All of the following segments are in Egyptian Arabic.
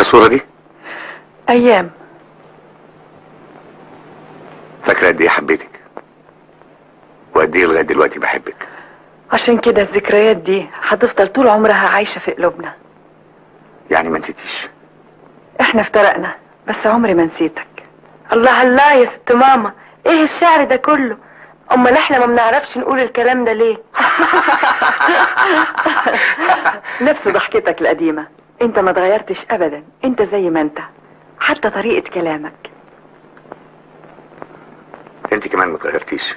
الصورة دي ايام فاكرة قد ايه حبيتك وقد ايه لغاية دلوقتي بحبك عشان كده الذكريات دي هتفضل طول عمرها عايشة في قلوبنا يعني ما نسيتيش احنا افترقنا بس عمري ما نسيتك الله الله يا ست ماما ايه الشعر ده كله امال احنا ما بنعرفش نقول الكلام ده ليه نفس ضحكتك القديمة انت ما اتغيرتش ابدا انت زي ما انت حتى طريقة كلامك انت كمان ما اتغيرتيش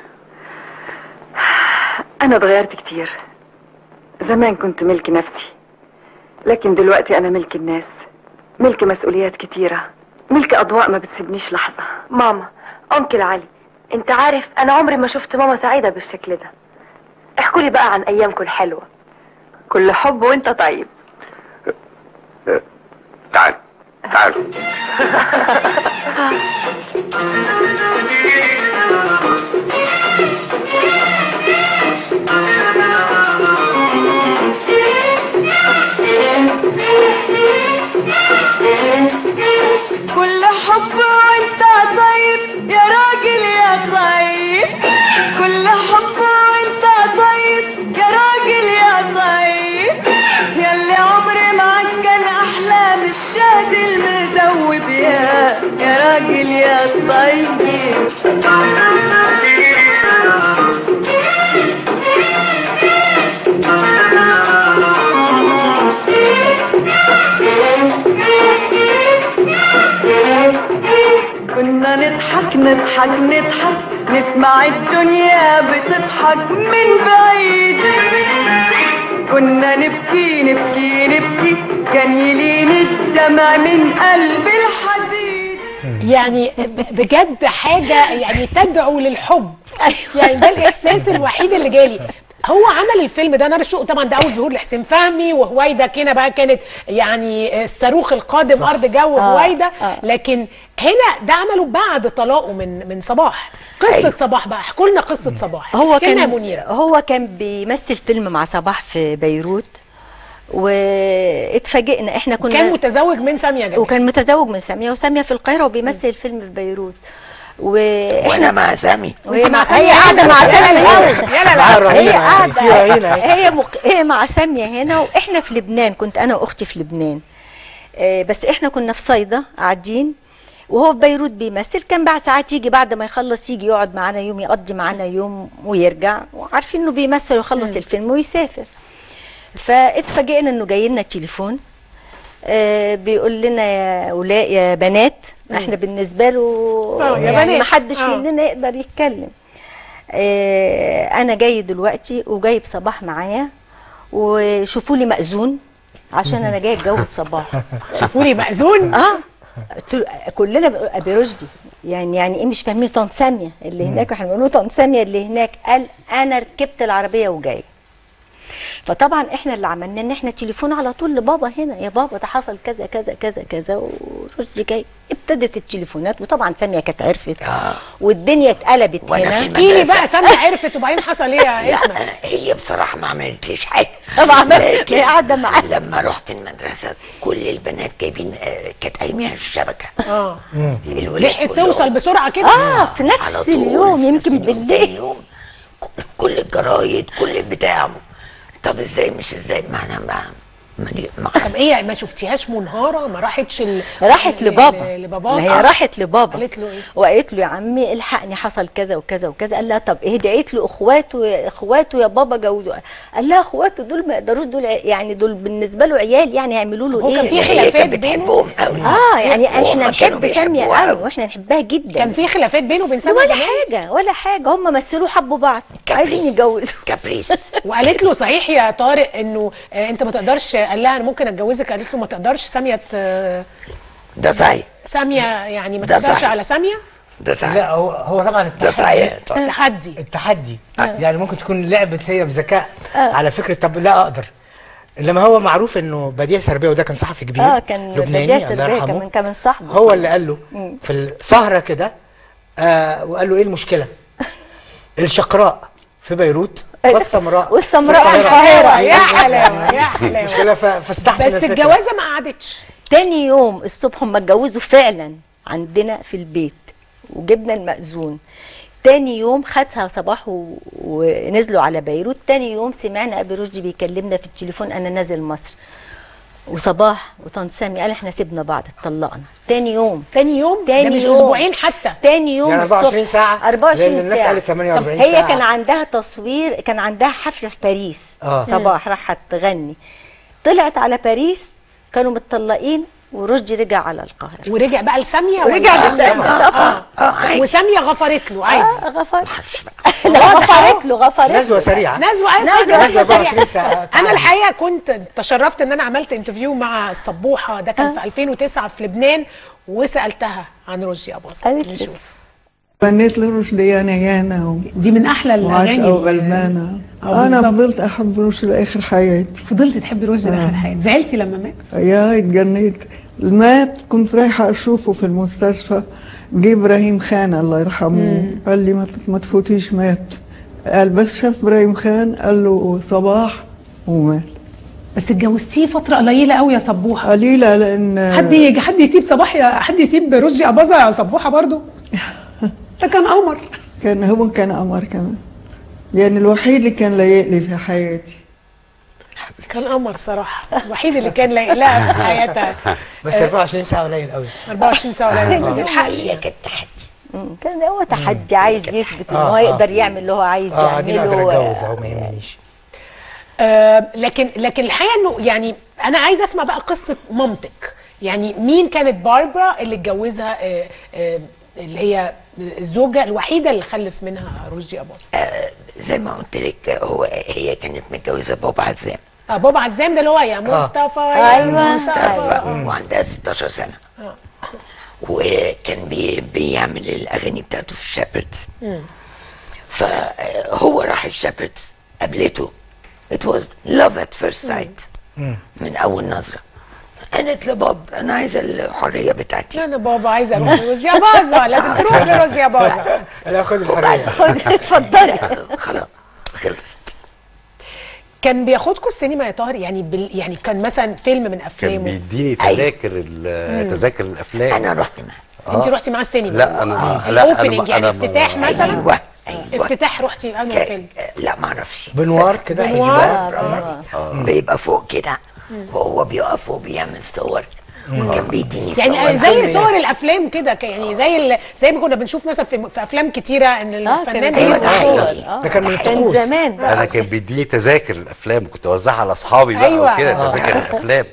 انا اتغيرت كتير زمان كنت ملك نفسي لكن دلوقتي انا ملك الناس ملك مسؤوليات كتيرة ملك اضواء ما بتسيبنيش لحظة ماما انكل علي انت عارف انا عمري ما شفت ماما سعيدة بالشكل ده احكوا لي بقى عن ايامكم الحلوة كل حب وانت طيب تعال تعال كل حب وانت طيب يا راجل يا طيب كل حب وانت طيب يا راجل يا طيب ياللي عمري معاك كان احلام الشهد المدوب يا يا راجل يا طيب كنا نضحك نضحك نضحك نسمع الدنيا بتضحك من بعيد كنا نبكي نبكي نبكي كان يلين الدمع من قلب الحديد يعني ب- بجد حاجه يعني تدعو للحب يعني ده الاحساس الوحيد اللي جالي هو عمل الفيلم ده نار الشوق طبعا ده اول ظهور لحسين فهمي وهويدا كده بقى كانت يعني الصاروخ القادم صح. ارض جو آه، هويدا آه. لكن هنا ده عمله بعد طلاقه من من صباح قصه أيوة. صباح بقى احكوا لنا قصه صباح هو احكي لنا يا كان منيره هو كان بيمثل فيلم مع صباح في بيروت واتفاجئنا احنا كنا كان متزوج من ساميه جمال وكان متزوج من ساميه وساميه في القاهره وبيمثل الفيلم في بيروت واحنا وانا مع سامي وهي وانت مع مع سامية هي قاعده مع هنا. ساميه يلا الاول يلا معاها هي رهينة يعني، قاعده في رهينة أهي. هي مق... هي مع ساميه هنا واحنا في لبنان كنت انا واختي في لبنان آه، بس احنا كنا في صيدا قاعدين وهو في بيروت بيمثل كان بعد ساعات يجي بعد ما يخلص يجي يقعد معانا يوم يقضي معانا يوم ويرجع وعارفين انه بيمثل ويخلص الفيلم ويسافر فاتفاجئنا انه جاي لنا تليفون آه بيقول لنا يا ولاء يا بنات احنا بالنسبه له آه، يا يعني بنات. ما حدش آه. مننا يقدر يتكلم آه انا جاي دلوقتي وجايب صباح معايا وشوفوا لي مأذون عشان انا جاي اتجوز صباح شافوا لي مأذون اه قلت له كلنا بقى ابي رشدي يعني يعني ايه مش فاهمين طنط ساميه اللي هناك واحنا بنقول له طنط ساميه اللي هناك قال انا ركبت العربيه وجاي فطبعا احنا اللي عملنا ان احنا تليفون على طول لبابا هنا يا بابا ده حصل كذا كذا كذا كذا ورشدي جاي ابتدت التليفونات وطبعا ساميه كانت عرفت آه. والدنيا اتقلبت وأنا في هنا المدرسة. احكي لي بقى ساميه عرفت وبعدين حصل ايه يا لا اسمع هي بصراحة ما عملتليش حاجة طبعا لكن هي قاعده معايا لما رحت المدرسة كل البنات جايبين آه، كانت قايمين الشبكة اه الولاد لحقت كلهم. توصل بسرعه كده اه في نفس على طول اليوم في يمكن نفس اليوم، بالليل تاني يوم ك- كل الجرايد كل البتاع طب ازاي مش ازاي ما انا ما ما, ما طب ايه ما شفتيهاش منهاره ما راحتش ال... راحت ل- لبابا ل- لبابا ما هي راحت لبابا قالت له ايه وقالت له يا عمي الحقني حصل كذا وكذا وكذا قال لها طب اهدي قالت له اخواته اخواته يا بابا جوزوا قال لها اخواته دول ما يقدروش دول ع- يعني دول بالنسبه له عيال يعني هيعملوا له هو كان ايه في هي خلافات كانت بينه بتحبهم قوي اه يعني وهم احنا كانوا نحب ساميه بيحبوها قوي قوي. واحنا نحبها جدا كان في خلافات بينه وبين ساميه ولا جمال حاجه ولا حاجه هم مثلوا حبوا بعض كابريس. عايزين يتجوزوا كابريس وقالت له صحيح يا طارق انه آه انت ما تقدرش قال لها انا ممكن اتجوزك قالت له ما تقدرش ساميه ت- ده صحيح ساميه يعني ما ده تقدرش صحيح. على ساميه ده صحيح لا هو هو طبعا ده التحدي صحيح طبعا. تحدي التحدي يعني ممكن تكون لعبت هي بذكاء على فكره طب لا اقدر انما هو معروف انه بديع سربيه وده كان صحفي كبير اه كان لبناني بديع الله سربيه يرحمه كمان كمان صاحبه هو اللي قال له في السهره كده آه وقال له ايه المشكله الشقراء في بيروت والسمراء والسمراء في في القاهرة. يا حلاوه يا حلاوه مشكله ف- فاستحسن بس الفكرة. الجوازه ما قعدتش تاني يوم الصبح هم اتجوزوا فعلا عندنا في البيت وجبنا المأذون تاني يوم خدها صباح و... ونزلوا على بيروت تاني يوم سمعنا ابي رشدي بيكلمنا في التليفون انا نازل مصر وصباح وطنط سامي قال احنا سيبنا بعض اتطلقنا تاني يوم تاني يوم تاني ده مش يوم. اسبوعين حتى تاني يوم يعني 24 الصبح. ساعة؟ 24 لأن الناس ساعة قالت 48 طب هي ساعة. كان عندها تصوير كان عندها حفلة في باريس آه. صباح راحت تغني طلعت على باريس كانوا متطلقين ورشدي رجع على القاهرة ورجع بقى لساميه ورجع ولا- لسامية طبعا وساميه غفرت له عادي آه غفر لا غفرت له غفرت نزوة له. سريعة نزوة أيوة، نزوة نزوة 24 سريعة. ساعة انا الحقيقه كنت تشرفت ان انا عملت انترفيو مع الصبوحه ده كان في 2009 في لبنان وسالتها عن رشدي اباظه قالت لي. نشوف غنيت لرشدي يانا يانا دي من احلى وعاشقة الاغاني وغلبانة آه، أنا بالظبط. فضلت أحب رشدي لآخر حياتي فضلت تحبي رشدي لاخر حياتك زعلتي لما مات يا اتجنيت مات كنت رايحة أشوفه في المستشفى جه إبراهيم خان الله يرحمه قال لي ما ت- ما تفوتيش مات قال بس شاف إبراهيم خان قال له صباح ومات بس اتجوزتيه فتره قليله قوي يا صبوحه قليلة لأن حد يجي حد يسيب صباح يا حد يسيب رشدي اباظه يا صبوحه برضو ده كان قمر كان هو كان قمر كمان يعني الوحيد اللي كان لايق لي في حياتي كان قمر صراحه الوحيد اللي كان لايق لها في حياتها بس 24 ساعة قليل قوي 24 ساعه ولا ما تلحقش هي كانت تحدي مم. كان هو تحدي عايز يثبت ان آه، هو آه. يقدر يعمل اللي هو عايز اه قاعدين اقدر يعمله اتجوز اهو ما يهمنيش آه لكن لكن الحقيقه انه يعني انا عايزه اسمع بقى قصه مامتك يعني مين كانت باربرا اللي اتجوزها آه آه اللي هي الزوجه الوحيده اللي خلف منها رشدي اباظه زي ما قلت لك هو هي كانت متجوزه بابا عزام آه بابا عزام ده اللي هو يا مصطفى يا أيوة. مصطفى وعندها 16 سنه وكان بي بيعمل الاغاني بتاعته في الشابردز فهو راح الشابردز قابلته it was love at first sight من اول نظره قالت لباب انا عايزه الحريه بتاعتي انا بابا عايزه اروح لرشدي اباظه لازم تروح لرشدي اباظه لا خد الحرية خد اتفضلي خلاص خلصت كان بياخدكم السينما يا طاهر يعني بال يعني كان مثلا فيلم من كان افلامه بيديني أيوة. تذاكر ال- تذاكر الافلام انا رحت معاه انت رحتي مع السينما لا انا لا انا الاوبننج يعني أنا ما- افتتاح مثلا ايوه ايوه افتتاح رحتي انهي فيلم لا ما اعرفش بنوار كده بنوار. بيبقى فوق كده وهو بيقف وبيعمل صور وكان بيديني يعني صور زي صور الافلام كده ك- يعني زي ال- زي ما كنا بنشوف مثلا في, في افلام كتيره ان اه الفنان كان أيوة، بيجيب ده صور حقيقي. آه. ده كان من كان الطقوس. زمان بقى. انا كان بيديني تذاكر الافلام كنت اوزعها على اصحابي بقى أيوة. وكده آه. تذاكر الافلام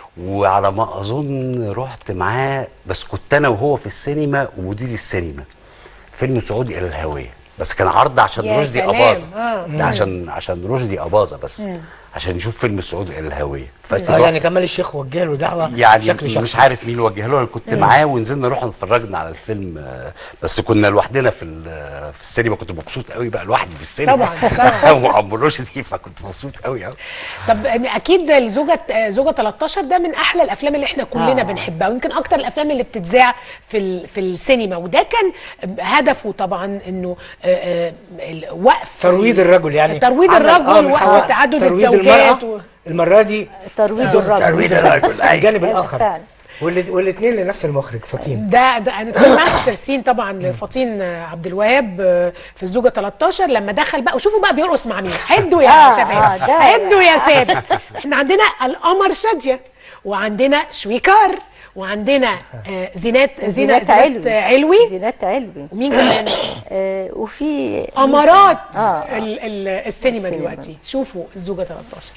وعلى ما اظن رحت معاه بس كنت انا وهو في السينما ومدير السينما فيلم سعودي الى الهويه بس كان عرض عشان يا رشدي سلام. اباظه آه. ده عشان عشان رشدي اباظه بس عشان نشوف فيلم سعودي الى الهويه فكنت اه يعني كمال الشيخ وجه له دعوة يعني بشكل شخصي مش عارف مين اللي وجه له انا كنت معاه ونزلنا رحنا اتفرجنا على الفيلم آه، بس كنا لوحدنا في ال- في السينما كنت مبسوط قوي بقى لوحدي في السينما طبعاً، طبعاً. وعم رشدي فكنت مبسوط قوي قوي طب يعني اكيد الزوجه زوجه 13 ده من احلى الافلام اللي احنا كلنا آه. بنحبها ويمكن اكتر الافلام اللي بتتذاع في ال- في السينما وده كان هدفه طبعا انه آه، آه، الوقف ترويض الرجل يعني ترويض عمل- الرجل آه، وقف محاور- تعدد ترويض الزوجات المرأة و... المرة دي ترويض زوج- الرجل ترويض الرجل أيوة. الجانب أيوة، الآخر فعلا. والات- والاثنين لنفس المخرج فطين ده ده انا كنت ماستر سين طبعا لفطين عبد الوهاب آه، في الزوجه 13 لما دخل بقى وشوفوا بقى بيرقص مع مين عدوا يا آه، شباب آه، ده- عدوا يا ساده احنا عندنا القمر شاديه وعندنا شويكار وعندنا آه، زينات زينة زينات زينات علوي علوي زينات علوي ومين كمان آه وفي امارات آه. ال- ال- السينما السينما. دلوقتي شوفوا الزوجه 13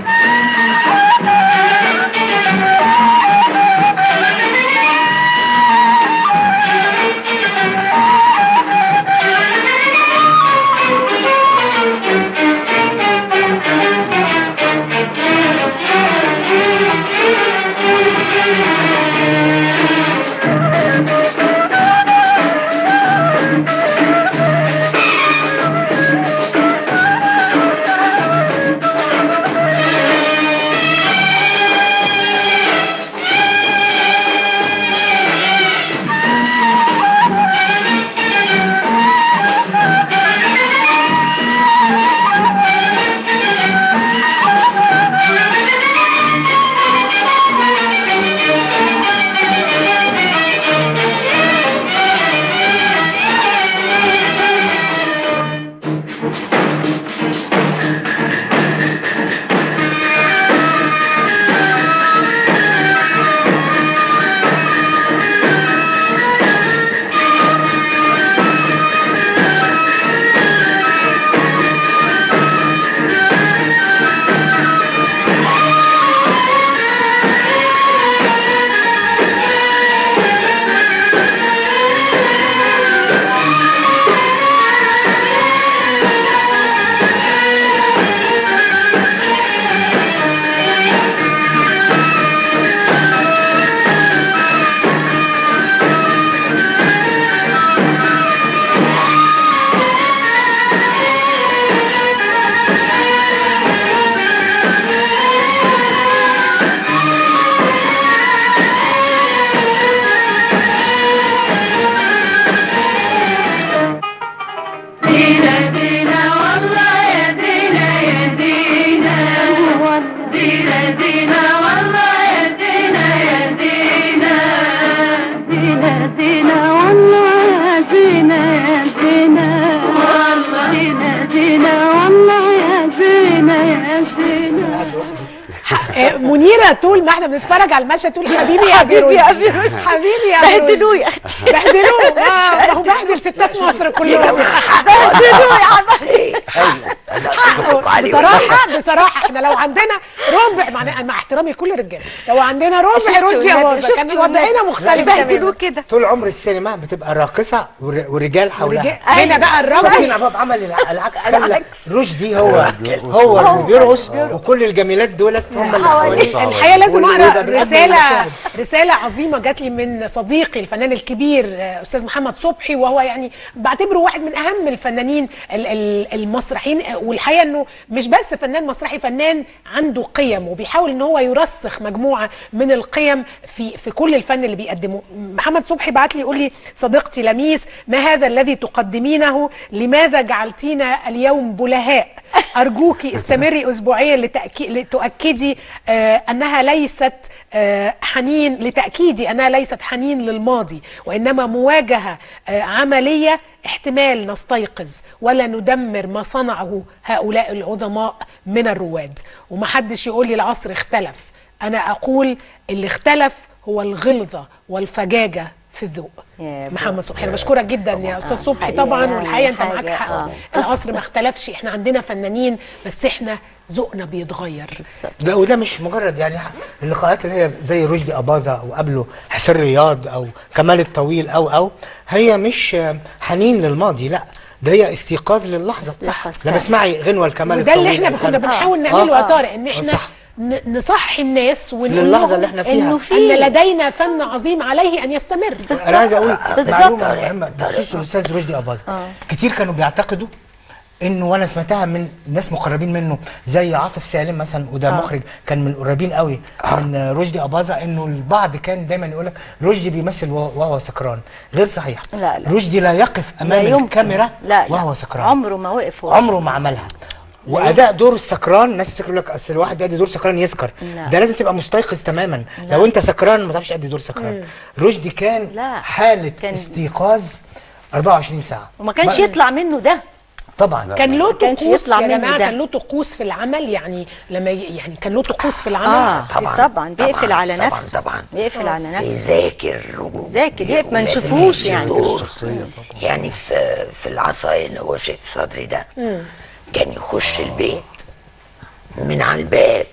Thank يا زينة آه، منيره طول ما احنا بنتفرج على المشهد تقول حبيبي يا حبيبي بيروز يا بيروز. حبيبي يا بيروز بهدلوه يا اختي بهدلوه آه، ما هو بهدل ستات مصر كلهم بهدلوه يا عم بصراحه بصراحه احنا لو عندنا ربع مع, مع احترامي لكل الرجاله لو عندنا ربع شفتوا رشدي النبي، اباظه كان شفتوا وضعنا النبي. مختلف بهدلوه تماما كده طول عمر السينما بتبقى راقصه ور- ورجال حولها ورجال- هنا بقى الرجل فاكرين عباب عمل الع- العكس خلى العكس. رشدي هو هو اللي بيرقص وكل الجميلات دولت هم اللي حواليه الحقيقه لازم واللي اقرا بيبقى بيقدم رساله المشاهد. رساله عظيمه جات لي من صديقي الفنان الكبير آه، استاذ محمد صبحي وهو يعني بعتبره واحد من اهم الفنانين ال- ال- المسرحيين آه، والحقيقه انه مش بس فنان مسرحي فنان عنده قيم وبيحاول ان هو يرسخ مجموعه من القيم في في كل الفن اللي بيقدمه محمد صبحي بعت لي يقول لي صديقتي لميس ما هذا الذي تقدمينه لماذا جعلتينا اليوم بلهاء ارجوك استمري اسبوعيا لتأكي... لتؤكدي آه انها ليست آه حنين لتاكيدي انها ليست حنين للماضي وانما مواجهه آه عمليه احتمال نستيقظ ولا ندمر ما صنعه هؤلاء العظماء من الرواد ومحدش يقول لي العصر اختلف انا اقول اللي اختلف هو الغلظه والفجاجه في الذوق يا محمد صبحي انا بشكرك جدا يا استاذ صبحي طبعا يعني والحقيقه انت معاك حاجة، حق آه. العصر ما اختلفش احنا عندنا فنانين بس احنا ذوقنا بيتغير لا وده مش مجرد يعني اللقاءات اللي هي زي رشدي اباظه او قبله حسين رياض او كمال الطويل او او هي مش حنين للماضي لا ده هي استيقاظ للحظه استيقاظ لما فعلا. اسمعي غنوه لكمال وده الطويل اللي احنا أو كنا كذا. بنحاول آه. نعمله يا آه. طارق ان احنا صح. ن- نصحي الناس ونقول للحظة لهم اللي احنا فيها. إنه ان في لدينا فن عظيم عليه ان يستمر انا عايز اقول بالظبط. معلومه مهمه بخصوص الاستاذ رشدي اباظه كتير كانوا بيعتقدوا انه وانا سمعتها من ناس مقربين منه زي عاطف سالم مثلا وده مخرج كان من قريبين قوي من رشدي اباظه انه البعض كان دايما يقول لك رشدي بيمثل وهو وهو سكران غير صحيح لا، لا. رشدي لا يقف لا امام يمكن. الكاميرا لا لا وهو سكران عمره ما وقف هو عمره ما عملها واداء دور السكران ناس تفكر لك اصل الواحد بيأدي دور سكران يسكر لا. ده لازم تبقى مستيقظ تماما لو انت سكران ما تعرفش تأدي دور سكران رشدي كان لا. حاله كان- استيقاظ 24 ساعه وما كانش ما- يطلع منه ده طبعا كان له كانش طقوس يطلع يا منه جماعه ده. كان له طقوس في العمل يعني لما ي- يعني كان له طقوس في العمل اه طبعا بيقفل على طبعا نفسه طبعا بيقفل على نفسه يذاكر و- ذاكر يقف ما ولازم نشوفوش يمشي يعني دور. شخصية يعني في في العصاية اللي هو شيء في صدري ده كان يخش البيت من على الباب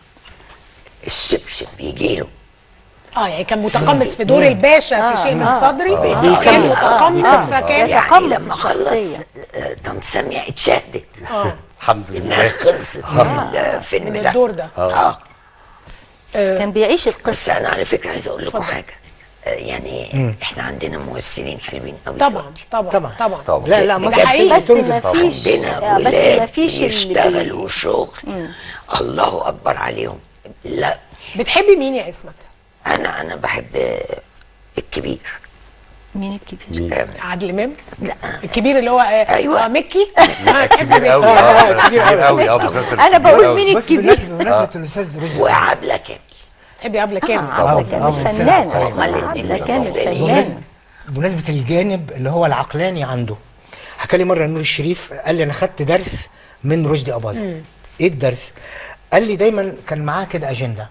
الشبشب يجيله اه يعني كان متقمص في دور الباشا في شيء من صدري كان بيكمل. متقمص فكان يعني يتقمص لما خلص الشخصية. آه، طنط سامية اتشهدت اه الحمد انها لله خلصت من الفيلم من ده الدور ده اه كان بيعيش بس القصه انا على فكره عايز اقول لكم حاجه آه، يعني احنا عندنا ممثلين حلوين قوي طبعا دلوقتي. طبعا طبعا. طبعا طبعا لا لا ده مصر حقيقي. بس ما بتنجب. فيش عندنا آه، بس ما ولاد فيش اللي بي- يشتغلوا شغل الله اكبر عليهم لا بتحبي مين يا اسمت انا انا بحب آه، الكبير مين الكبير آه، عادل امام لا الكبير اللي هو آه، أيوة. آه، مكي آه، تحبي كبير مكي. قوي اه كبير قوي اه مسلسل أنا كبير بقول قوي. مين بص الكبير؟ بمناسبة بمناسبة الاستاذ رشدي وعبله كامل تحبي عبله كامل آه، عبلة كان آه، الفنان آه، هما الاتنين عبلة كان بالنسبة لي. الفنان بمناسبة الجانب اللي هو العقلاني عنده حكى لي مرة نور الشريف قال لي أنا خدت درس من رشدي أباظة إيه الدرس؟ قال لي دايما كان معاه كده أجندة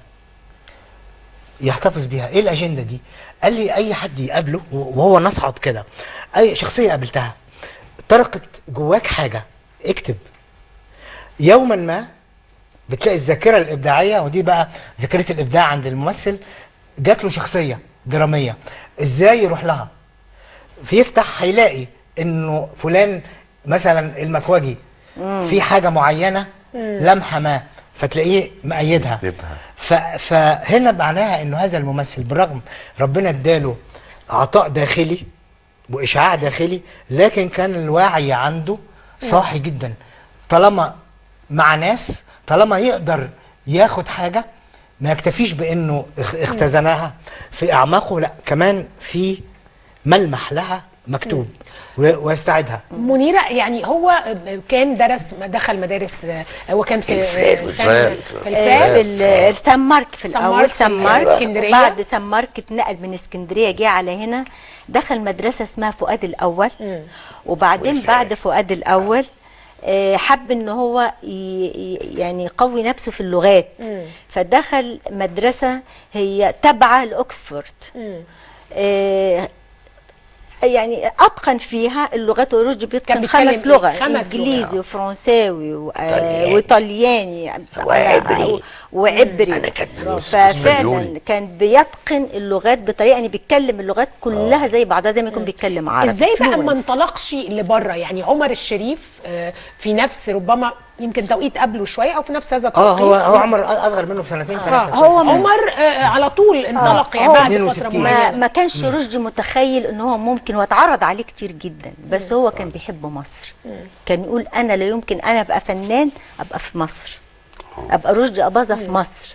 يحتفظ بيها إيه الأجندة دي؟ قال لي أي حد يقابله وهو نصعد كده أي شخصية قابلتها طرقت جواك حاجة اكتب يوما ما بتلاقي الذاكره الابداعيه ودي بقى ذاكره الابداع عند الممثل جات له شخصيه دراميه ازاي يروح لها فيفتح هيلاقي انه فلان مثلا المكوجي في حاجه معينه لمحه ما فتلاقيه مأيدها يكتبها. ف... فهنا معناها انه هذا الممثل بالرغم ربنا اداله عطاء داخلي واشعاع داخلي لكن كان الوعي عنده صاحي جدا طالما مع ناس طالما يقدر ياخد حاجه ما يكتفيش بانه اخ- اختزنها في اعماقه لا كمان في ملمح لها مكتوب و- ويستعيدها منيرة يعني هو كان درس دخل مدارس هو كان في الفراد سن- والفراد. في آه، في الفراد ال- سان مارك في سان الاول مارك سان في مارك اسكندرية. بعد سان مارك اتنقل من اسكندريه جه على هنا دخل مدرسه اسمها فؤاد الاول وبعدين والفراد. بعد فؤاد الاول آه، حب ان هو ي- ي- يعني يقوي نفسه في اللغات فدخل مدرسة هي تابعة لأكسفورد آه، يعني اتقن فيها اللغات ورشدي بيتقن بيتكلم خمس إيه؟ لغه خمس انجليزي لغات. وفرنساوي و- آه، طلياني. وايطالياني وعبري. وعبري أنا كان ففعلا إسبانيولي. كان بيتقن اللغات بطريقه يعني بيتكلم اللغات كلها زي بعضها زي ما يكون بيتكلم عربي ازاي بقى ما fluence. انطلقش لبره يعني عمر الشريف آه، في نفس ربما يمكن توقيت قبله شويه او في نفس هذا اه التوقيت هو هو عمر اصغر منه بسنتين آه ثلاثه هو عمر آه، على طول انطلق يعني هو بعد فتره 62. ما, معينه ما كانش رشدي متخيل ان هو ممكن واتعرض عليه كتير جدا بس هو كان بيحب مصر كان يقول انا لا يمكن انا ابقى فنان ابقى في مصر ابقى رشدي اباظه في مصر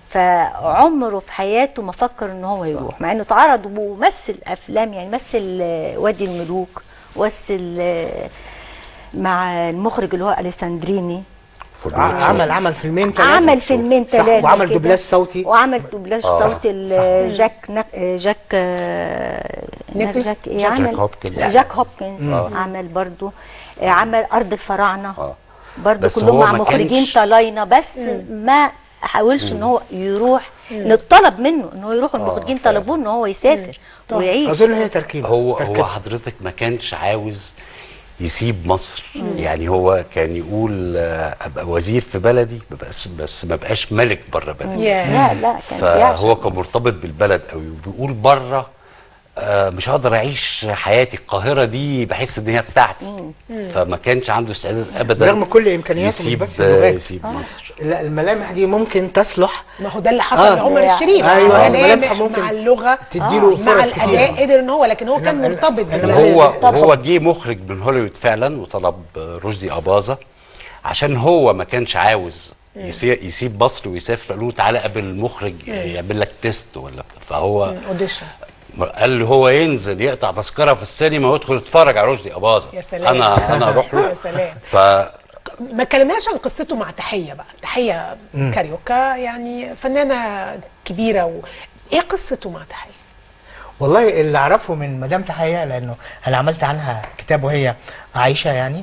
فعمره في حياته ما فكر ان هو يروح مع انه اتعرض ومثل افلام يعني مثل آه، وادي الملوك ومثل آه، مع المخرج اللي هو اليساندريني ع- عمل عمل فيلمين ثلاثه عمل فيلمين صح، ثلاثة وعمل كده. دوبلاج صوتي وعمل دوبلاج آه. صوتي ل- جاك نك... جاك آه، نيكولس؟ جاك ايه جاك عمل هوبكنز. جاك هوبكنز عمل برضو آه، عمل ارض الفراعنه اه برضو بس كلهم هو مع ما مخرجين كانش- طلاينه بس ما حاولش ان هو يروح نطلب منه ان هو يروح المخرجين فعلا. طلبوه ان هو يسافر ويعيش اظن هي تركيبه هو تركيبة. هو حضرتك ما كانش عاوز يسيب مصر يعني هو كان يقول آه، ابقى وزير في بلدي بس بس ما بقاش ملك بره بلدي ياه. لا لا كان فهو بيعشق كان مرتبط بالبلد قوي وبيقول بره آه، مش هقدر اعيش حياتي القاهره دي بحس ان هي بتاعتي فما كانش عنده استعداد ابدا برغم كل امكانياته مش يسيب بس اللغات يسيب مصر لا الملامح دي ممكن تصلح ما هو ده اللي حصل آه. لعمر الشريف أيوة، ملامح الملامح ممكن مع اللغه تديله آه، مع فرص الاداء كتير. قدر ان هو لكن هو كان إنما- مرتبط إنما بالبلد. هو طب- هو جه مخرج من هوليوود فعلا وطلب رشدي اباظه عشان هو ما كانش عاوز يسي- يسيب مصر ويسافر قالوا له تعالى قابل المخرج يعمل لك تيست ولا بتاع. فهو اوديشن قال له هو ينزل يقطع تذكره في السينما ويدخل يتفرج على رشدي اباظه يا سلام. انا انا اروح له يا سلام. ف ما كلمناش عن قصته مع تحيه بقى تحيه كاريوكا يعني فنانه كبيره و... ايه قصته مع تحيه والله اللي اعرفه من مدام تحيه لانه انا عملت عنها كتاب وهي عايشه يعني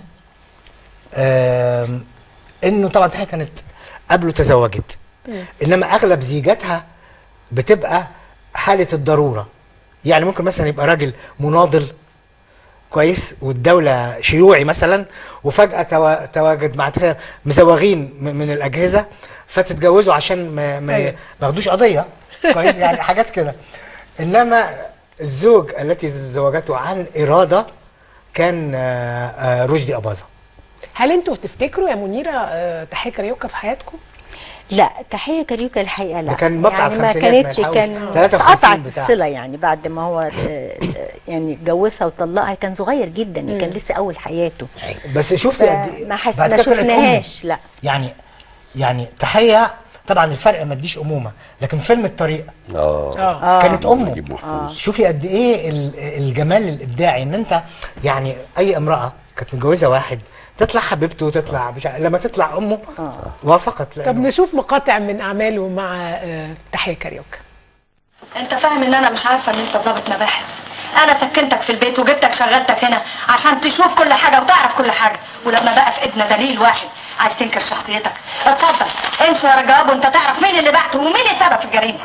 آم، انه طبعا تحيه كانت قبله تزوجت انما اغلب زيجاتها بتبقى حاله الضروره يعني ممكن مثلا يبقى راجل مناضل كويس والدوله شيوعي مثلا وفجاه توا- تواجد مع تحية مزوغين م- من الاجهزه فتتجوزوا عشان ما ما أيوة. ما ياخدوش قضيه كويس يعني حاجات كده انما الزوج التي تزوجته عن اراده كان آه، آه، رشدي اباظه هل انتوا تفتكروا يا منيره آه، تحيه كاريوكا في حياتكم لا تحيه كاريوكا الحقيقه لا ده كان مطلع يعني ما الخمسينات ما كانتش يلحقوش. كان 53 قطعت بتاع. الصله يعني بعد ما هو آه، آه، يعني اتجوزها وطلقها كان صغير جدا كان لسه اول حياته بس شفتي قد ايه ما حس بعد ما كده طلعت أمه. شفناهاش لا يعني يعني تحيه طبعا الفرق ما اديش امومه لكن فيلم الطريق اه اه كانت امه نجيب محفوظ شوفي قد ايه ال- الجمال الابداعي ان انت يعني اي امراه كانت متجوزه واحد تطلع حبيبته تطلع مش عارف- لما تطلع امه وافقت طب لأنه- نشوف مقاطع من اعماله مع آه، تحيه كاريوكا انت فاهم ان انا مش عارفه ان انت ضابط مباحث انا سكنتك في البيت وجبتك شغلتك هنا عشان تشوف كل حاجه وتعرف كل حاجه ولما بقى في ايدنا دليل واحد عايز تنكر شخصيتك اتفضل امشي ورا الجواب وانت تعرف مين اللي بعته ومين السبب في الجريمه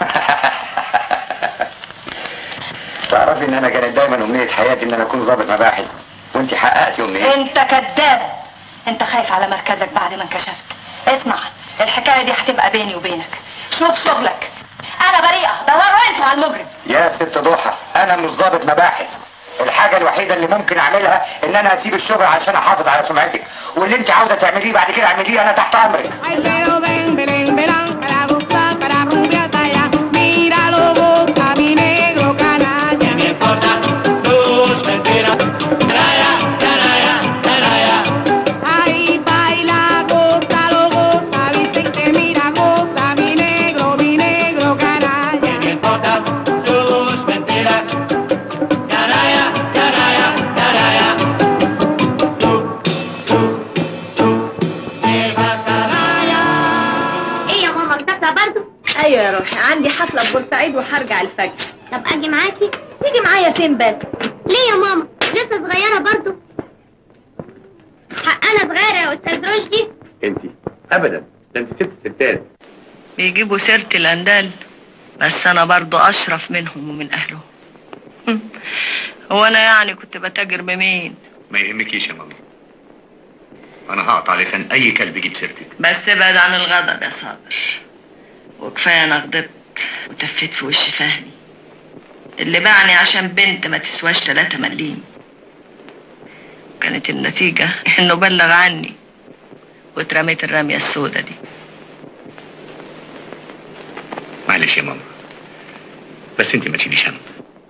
تعرفي ان انا كانت دايما امنيه حياتي ان انا اكون ضابط مباحث وانت حققتي امنيتي انت كذاب انت خايف على مركزك بعد ما انكشفت اسمع الحكايه دي هتبقى بيني وبينك شوف شغلك انا بريئه دوروا انتوا على المجرم يا ست ضحى انا مش ضابط مباحث الحاجة الوحيدة اللي ممكن اعملها ان انا اسيب الشغل عشان احافظ على سمعتك واللي انت عاوزة تعمليه بعد كده اعمليه estoy تحت امرك Ay, Leo, ven, Belén, verán, para buscar, para rubia talla. Míralo, boca, mi negro canalla. Me importa tus mentiras. Canalla, canalla, canalla. Ay, baila, goza, lo goza, viste y te mira, goza, mi negro, mi negro canalla. Me importa tus mentiras. Canalla, canalla, canalla. ايه يا ماما مسافرة برضو؟ ايوه يا روحي عندي حفله في بورسعيد وهرجع الفجر طب اجي معاكي؟ تيجي معايا فين بس ليه يا ماما؟ لسه صغيرة برضو حقنا صغيرة يا أستاذ رشدي انت ابدا ده انت ست ستات بيجيبوا سيرة الأندال بس أنا برضو أشرف منهم ومن أهلهم هم. هو أنا يعني كنت بتاجر بمين ما يهمكيش يا ماما انا هقطع لسان اي كلب يجيب سيرتك بس ابعد عن الغضب يا صابر وكفاية أنا غضبت وتفيت في وش فهمي اللي باعني عشان بنت ما تسواش تلاتة مليم كانت النتيجة إنه بلغ عني واترميت الرمية السودة دي معلش يا ماما بس انت ما تشيليش هم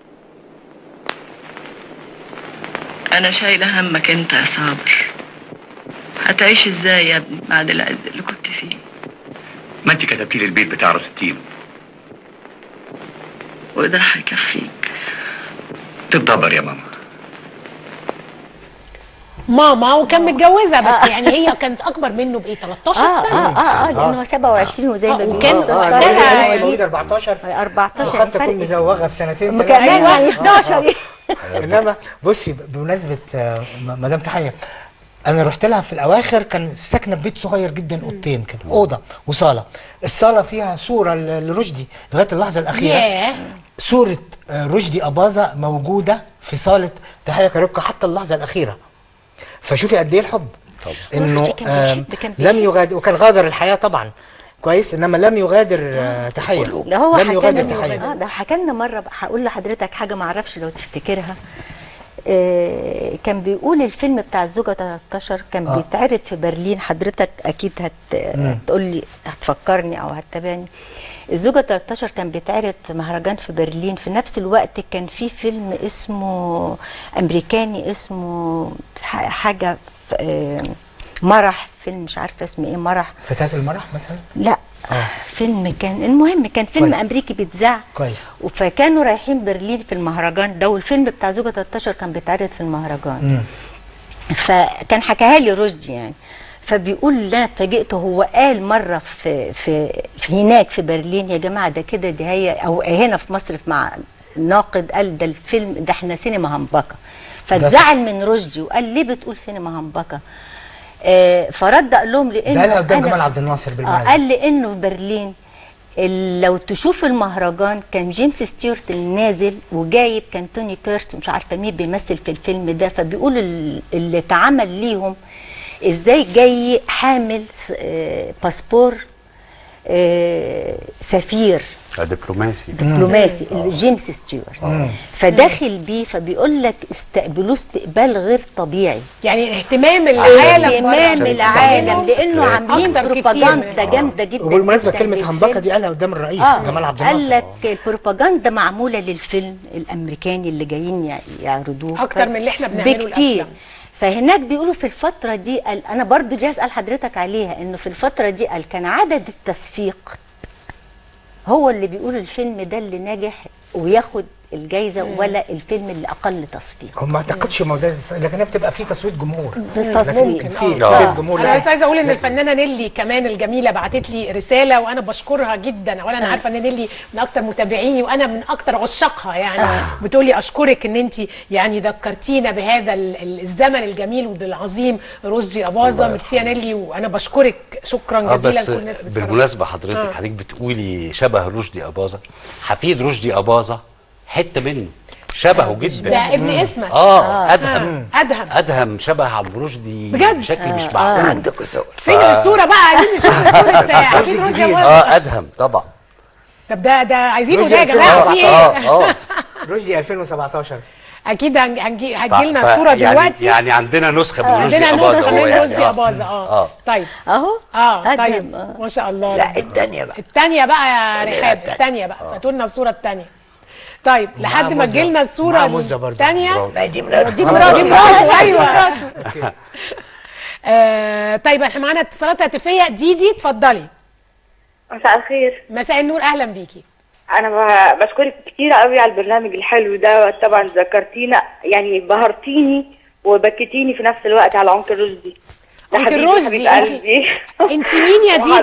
أنا شايلة همك أنت يا صابر هتعيش إزاي يا ابني بعد العز اللي كنت فيه ما انت كتبتي لي البيت بتاع راس التين وده هيكفيك تتدبر يا ماما ماما وكان متجوزه بس يعني هي كانت اكبر منه بايه 13 اه سنه اه اه, آه لانه هو 27 وزي ما آه، بيقولوا وكان أستاذ وقتها طارق مواليد مواليد 14 14 وقد تكون فرق مزوغه في سنتين أما ثلاثة. كمان يعني آه. 11 انما بصي بمناسبه آه، م- مدام تحيه انا رحت لها في الاواخر كان ساكنه في بيت صغير جدا اوضتين كده اوضه وصاله الصاله فيها صوره ل- لرشدي لغايه اللحظه الاخيره ياه صوره آه، رشدي اباظه موجوده في صاله تحيه كاروكا حتى اللحظه الاخيره فشوفي قد ايه الحب طبعا انه رشدي كان آم، بيحب- كان لم يغادر وكان غادر الحياه طبعا كويس انما لم يغادر آه، تحيه ده هو لم يغادر حكى تحيه لنا اه ده حكى لنا مره بقى، هقول لحضرتك حاجه ما اعرفش لو تفتكرها آه كان بيقول الفيلم بتاع الزوجة 13 كان آه. بيتعرض في برلين حضرتك اكيد هت مم. هتقول لي هتفكرني او هتتابعني الزوجة 13 كان بيتعرض في مهرجان في برلين في نفس الوقت كان في فيلم اسمه امريكاني اسمه ح- حاجه في آه، مرح فيلم مش عارفه اسمه ايه مرح فتاه المرح مثلا لا اه فيلم كان المهم كان فيلم كويس. امريكي بيتذاع كويس فكانوا رايحين برلين في المهرجان ده والفيلم بتاع زوجة 13 كان بيتعرض في المهرجان مم. فكان حكاها لي رشدي يعني فبيقول لا اتفاجئت هو قال مره في في, في هناك في برلين يا جماعه ده كده دي هي او هنا في مصر في مع ناقد قال ده الفيلم ده احنا سينما همبكه فاتزعل من رشدي وقال ليه بتقول سينما همبكه آه فرد قال لهم لانه ده قالها قدام أنا- جمال عبد الناصر آه بالمناسبه قال لانه في برلين ال- لو تشوف المهرجان كان جيمس ستيوارت النازل وجايب كان توني كيرست مش عارفه مين بيمثل في الفيلم ده فبيقول ال- اللي اتعمل ليهم ازاي جاي حامل س- آه، باسبور آه، سفير دبلوماسي دبلوماسي اللي جيمس ستيوارت فداخل بيه فبيقول لك استقبلوه استقبال غير طبيعي يعني اهتمام العالم اهتمام برا. العالم لانه عاملين أكتر كتير. بروباجندا جامده جدا وبالمناسبه جداً كلمه للفيلم. همبكه دي قالها قدام الرئيس آه، جمال عبد قال الناصر لك البروباجندا معموله للفيلم الامريكاني اللي جايين يع- يعرضوه أكتر من اللي إحنا بنعمله بكتير الأفلام. فهناك بيقولوا في الفتره دي قال انا برضو دي اسال حضرتك عليها انه في الفتره دي قال كان عدد التصفيق هو اللي بيقول الفيلم ده اللي ناجح وياخد الجايزه ولا الفيلم اللي اقل تصفيق هو ما اعتقدش موضوع لكن هي بتبقى في تصويت جمهور بالتصويت. لكن في ممكن. في آه. ناس جمهور انا لا. بس عايزه اقول ان لكن- الفنانه نيلي كمان الجميله بعتت لي رساله وانا بشكرها جدا اولا انا عارفه ان نيلي من اكتر متابعيني وانا من اكتر عشاقها يعني بتقولي اشكرك ان انت يعني ذكرتينا بهذا ال- ال- الزمن الجميل والعظيم رشدي اباظه ميرسي يا نيلي وانا بشكرك شكرا اه جزيلا بس لكل الناس بتتفرج. بالمناسبه حضرتك آه. حضرتك بتقولي شبه رشدي اباظه حفيد رشدي اباظه حته منه شبهه جدا ده ابن اسمك اه ادهم ادهم ادهم شبه عم رشدي بجد؟ بشكل مش آه. معقول عندكم صور فين الصوره بقى عايزين نشوف صوره حفيد رشدي اباظه اه ادهم طبعا طب ده ده عايزينه رشدي ده يا جماعه في ايه اه اه رشدي 2017 اكيد هنج- هنجي ف- هتجي لنا ف- الصوره يعني دلوقتي يعني عندنا نسخه من رشدي عندنا اباظه نسخه هو من يعني. رشدي آه. اباظه اه اه طيب اهو اه أدهم، طيب آه. ما شاء الله لا الثانيه بقى الثانيه بقى يا التانية، رحاب التانية. الثانيه بقى فاتوا لنا الصوره الثانيه طيب لحد ما مزة. تجي لنا الصوره مع مزة برضه. الثانيه ما دي مراته دي مراته دي مراته ايوه آه، طيب احنا معانا اتصالات هاتفيه ديدي اتفضلي مساء الخير مساء النور اهلا بيكي انا ب- بشكرك كتير قوي على البرنامج الحلو ده طبعا ذكرتينا يعني بهرتيني وبكيتيني في نفس الوقت على عنق رشدي ده عنق حبيبي رشدي، حبيب انت- قلبي انت مين يا ديدي وحبيب-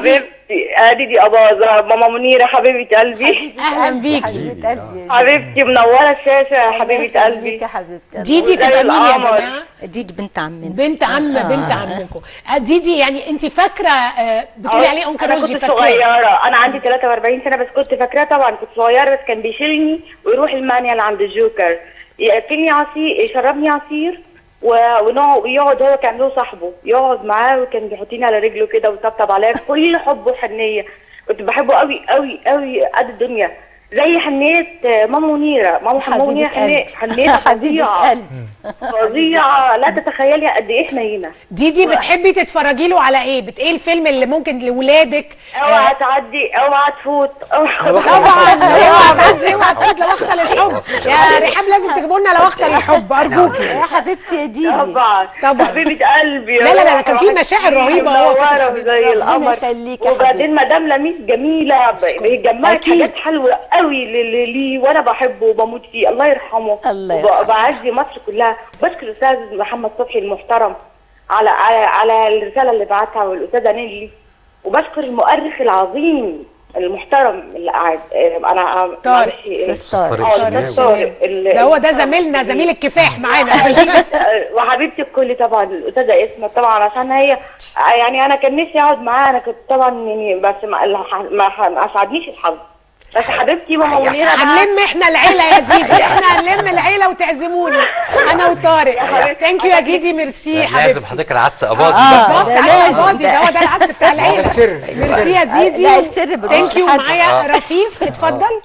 حبيبتي آه ديدي اباظه ماما منيره حبيبه قلبي اهلا بيكي حبيبه قلبي حبيبتي منوره الشاشه يا حبيبه قلبي يا حبيبتي ديدي زي تبقى مين يا القمر. جماعه ديدي بنت عمنا بنت عم بنت عمكم آه، ديدي يعني انت فاكره آه، بتقولي عليه انكل انا رشدي كنت فاكراه صغيره انا عندي 43 سنه بس كنت فاكراه طبعا كنت صغيره بس كان بيشيلني ويروح المانيال عند الجوكر ياكلني عصير يشربني عصير و- ونقعد ويقعد هو كان له صاحبه يقعد معاه وكان بيحطيني على رجله كده ويطبطب عليا كل حب وحنيه كنت بحبه قوي قوي قوي قد الدنيا زي حنيه آه، ماما منيره ماما حبيبة منيره حنيه قلبي. حنيتها حبيبة فظيعه قلبي. فظيعه لا تتخيلي قد ايه حنينه ديدي بتحبي تتفرجي له على ايه بت ايه الفيلم اللي ممكن لاولادك اوعى تعدي اوعى تفوت اوعى طبعا اوعى تعدي اوعى تفوت لو اختل الحب يا رحاب لازم تجيبوا لنا لو اختل الحب ارجوكي يا حبيبتي يا ديدي طبعا طبعا حبيبه قلبي لا لا لا كان في مشاعر رهيبه هو فاكر منوره حبيبتي. زي القمر يخليك يا وبعدين مدام لميس جميله ب- بيجمعك أكيد. حاجات حلوه قوي لي لي وانا بحبه وبموت فيه الله يرحمه الله وب- يرحمه. وبعزي مصر كلها بشكر الاستاذ محمد صبحي المحترم على على على الرساله اللي بعتها والاستاذه نيلي وبشكر المؤرخ العظيم المحترم اللي قاعد آه، انا طارق. معلش، أستاذ آه، طارق. الأستاذ الشناوي. طارق ال- ده هو ده زميلنا زميل الكفاح معانا وحبيبتي الكل طبعا الاستاذه اسماء طبعا عشان هي يعني انا كان نفسي اقعد معاها انا كنت طبعا يعني بس ما الح- ما ما اسعدنيش الحظ بس حبيبتي ماما منيره بقى- هنلم احنا العيله يا ديدي احنا هنلم العيله وتعزموني انا وطارق ثانك يو يا ديدي ميرسي لازم حبيبتي حضرتك العدس اباظي آه. بقى. بالظبط ده عدس لازم فاضي ده. ده هو ده العدس بتاع ده العيله السر ميرسي يا ديدي لا، السر بروح ثانك يو حد. معايا رفيف اتفضل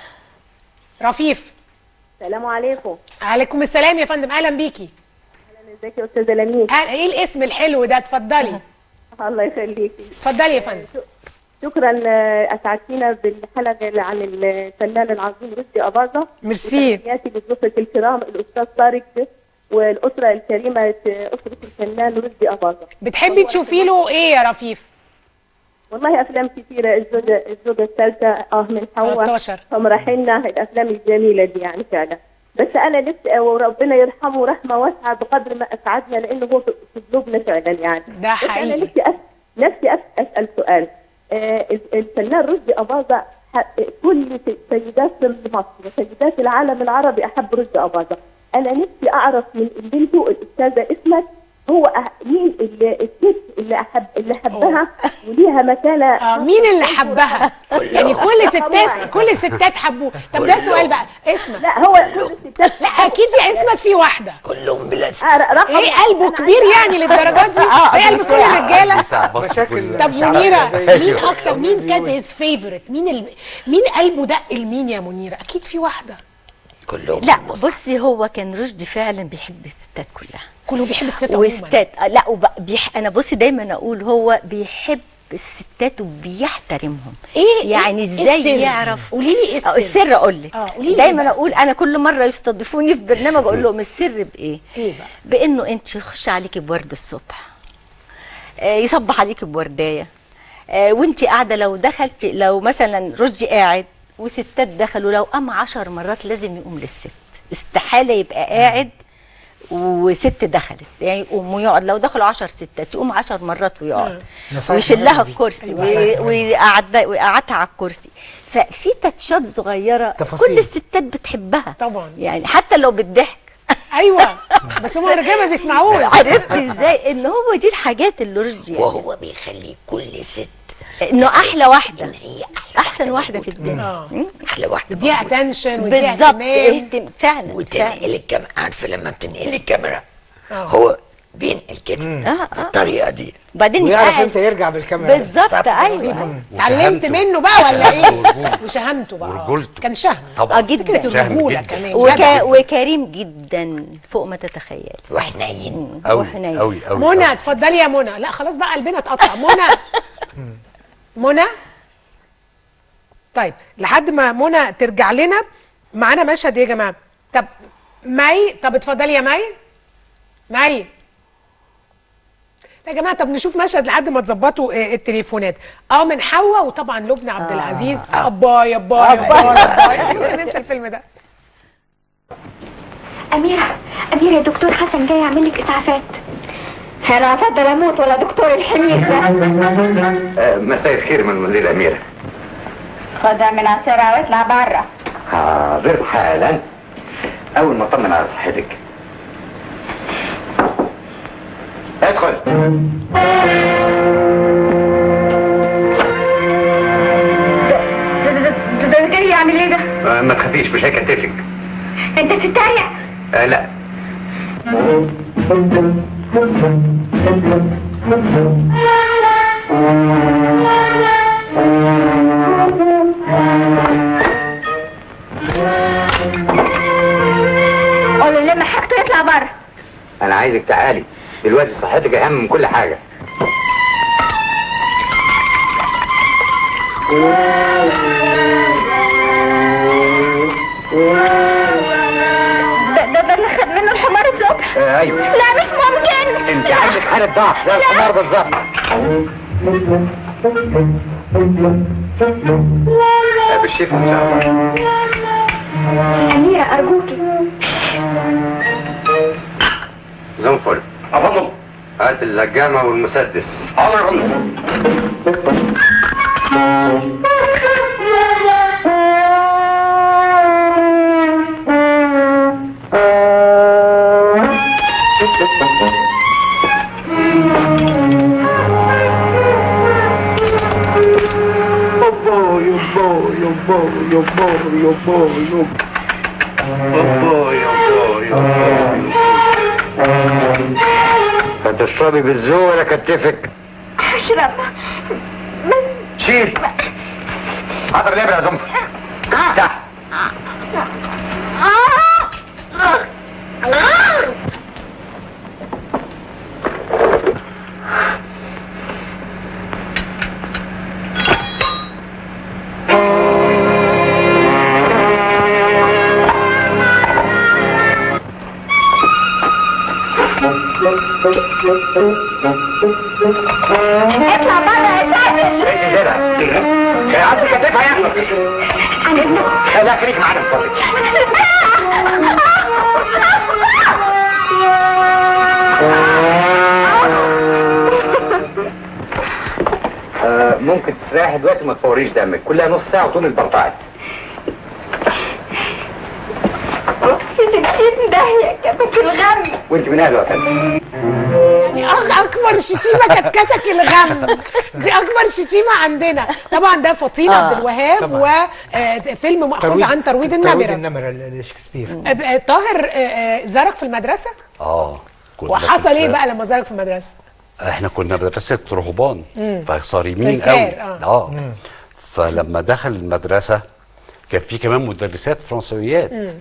رفيف السلام عليكم عليكم السلام يا فندم اهلا بيكي ازيك يا استاذه لميس أهلا- ايه الاسم الحلو ده اتفضلي الله يخليكي اتفضلي يا فندم شكرا آه، اسعدتينا بالحلقه اللي عن الفنان العظيم رشدي اباظه ميرسي وتحياتي لضيوفك الكرام الاستاذ طارق والاسره الكريمه اسره الفنان رشدي اباظه بتحبي تشوفي له ايه يا رفيف والله افلام كثيره الزوجه الزوجه الثالثه اه من حواء 13 هم راحلنا الافلام الجميله دي يعني فعلا بس انا نفسي وربنا يرحمه رحمه واسعه بقدر ما اسعدنا لانه هو في في قلوبنا فعلا يعني ده بس انا حقيقي نفسي أس... نفسي أس... اسال سؤال آه الفنان رشدي اباظه ح- كل س- سيدات مصر وسيدات العالم العربي احب رشدي اباظه انا نفسي اعرف من بنته الاستاذه اسمت هو أه... مين اللي الست اللي احب اللي حبها وليها مكانه اه مين اللي حبها يعني كل ستات كل ستات حبوه طب ده سؤال بقى اسمت لا هو كل الستات لا اكيد يا اسمت في واحده كلهم بلا آه، رقم ايه قلبه كبير يعني للدرجات دي آه، زي قلب كل الرجاله بيساعد مصر مشاكل كلها. طب منيره مين أيوة. اكتر مين كان هيز فيفورت مين ال... مين قلبه دق لمين يا منيره اكيد في واحده كلهم لا في مصر. بصي هو كان رشدي فعلا بيحب الستات كلها كله بيحب الست عموما وستات آه، لا وب... بيح... انا بصي دايما اقول هو بيحب الستات وبيحترمهم ايه يعني إيه ازاي السر؟ يعرف قولي لي ايه آه، السر السر اقول لك اه قولي لي دايما إيه بقى اقول انا كل مره يستضيفوني في برنامج اقول لهم السر بايه ايه بقى بانه انت يخش عليكي بورد الصبح آه، يصبح عليكي بوردايه آه، وانت قاعده لو دخلت لو مثلا رشدي قاعد وستات دخلوا لو قام عشر مرات لازم يقوم للست استحاله يبقى قاعد وست دخلت يعني يقوم ويقعد لو دخلوا عشر ستات يقوم عشر مرات ويقعد نصايح ويشيل مهمة لها دي. الكرسي أيوة، نصايح مهمة. ويقعدها ويقعدها على الكرسي ففي تاتشات صغيره تفاصيل. كل الستات بتحبها طبعا يعني حتى لو بالضحك ايوه بس هم الرجاله ما بيسمعوش عرفتي ازاي ان هو دي الحاجات اللي رشدي يعني وهو بيخلي كل ست انه احلى واحده ان هي احلى احسن واحده في الدنيا اه احلى واحده دي موجودة. اتنشن ودي بالظبط اهتمام اهتم- فعلا فعلا وتنقل الكاميرا عارفه لما بتنقل الكاميرا آه. هو بينقل كده اه اه الطريقه دي وبعدين ويعرف يقعد- امتى يرجع بالكاميرا بالظبط طب- ايوه اتعلمت وشهامته. منه بقى ولا ايه ورجولته. وشهامته بقى آه. ورجولته. كان شهم طبعا اه جدا شهم رجوله جدا. كمان وك... جدع. وكريم جدا فوق ما تتخيل وحنين قوي وحنين. قوي قوي منى اتفضلي يا منى لا خلاص بقى قلبنا اتقطع منى منى طيب لحد ما منى ترجع لنا معانا مشهد ايه يا جماعه طب مي طب اتفضلي يا مي مي يا جماعه طب نشوف مشهد لحد ما تظبطوا آه، التليفونات اه من حواء وطبعا لبنى عبد العزيز ابا يا ابا يا ابا يا ننسى الفيلم ده أميرة أميرة يا دكتور حسن جاي يعمل لك إسعافات انا افضل اموت ولا دكتور الحمير ده آه، مساء الخير من مدير أميرة خدها من عصيرها واطلع برا حاضر حالا أول ما أطمن على صحتك ادخل ده ده جاي يعمل ايه ده؟ آه، ما تخافيش مش هيكتفك انت بتتريق آه لا قول له لما حاجته يطلع برا أنا عايزك تعالي دلوقتي صحتك أهم من كل حاجة ده ده ده اللي خد منه الحمار الصبح آه أيوه لا مش ممكن أنت عندك حالة ضعف زي الحمار بالظبط آه، بالشفا إن شاء الله أميرة أرجوكي زي الفل أفضل هات اللجامة والمسدس حاضر يا هتشربي بالذوق ولا كتفك؟ اشرب شيل حضر الابره يا زنفر تحت اطلع برا يا سامر ايه كده؟ ايه قصدي كتفها يا اخي عن اذنك لا خليك معانا من فضلك آه، ممكن تستريحي دلوقتي ما تفوريش دمك كلها نص ساعه وتقومي البلطعت في ستين داهية كتك الغم وانت من اهله يا فندم يعني أك- اكبر شتيمه كتكتك الغم دي اكبر شتيمه عندنا طبعا ده فطين آه، عبد الوهاب طبعاً. وفيلم مأخوذ عن ترويض ترويض النمره النمره ل- لشكسبير آه، آه، طاهر آه، آه، زارك في المدرسه اه كنا وحصل في- ايه بقى لما زارك في المدرسه احنا كنا مدرسه رهبان مم. فصارمين في الفار، قوي آه. اه فلما دخل المدرسه كان في كمان مدرسات فرنسويات مم.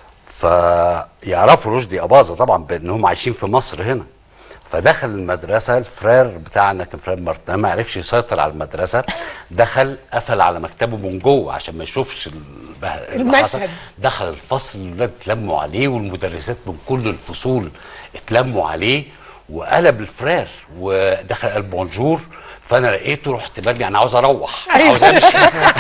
فيعرفوا رشدي اباظه طبعا بانهم عايشين في مصر هنا فدخل المدرسه الفرير بتاعنا كان فرير مارتن ما عرفش يسيطر على المدرسه دخل قفل على مكتبه من جوه عشان ما يشوفش البه- اللي حصل. المشهد. دخل الفصل الولاد اتلموا عليه والمدرسات من كل الفصول اتلموا عليه وقلب الفرير ودخل قال بونجور فانا لقيته رحت برجع انا عاوز اروح أيوة. عاوز امشي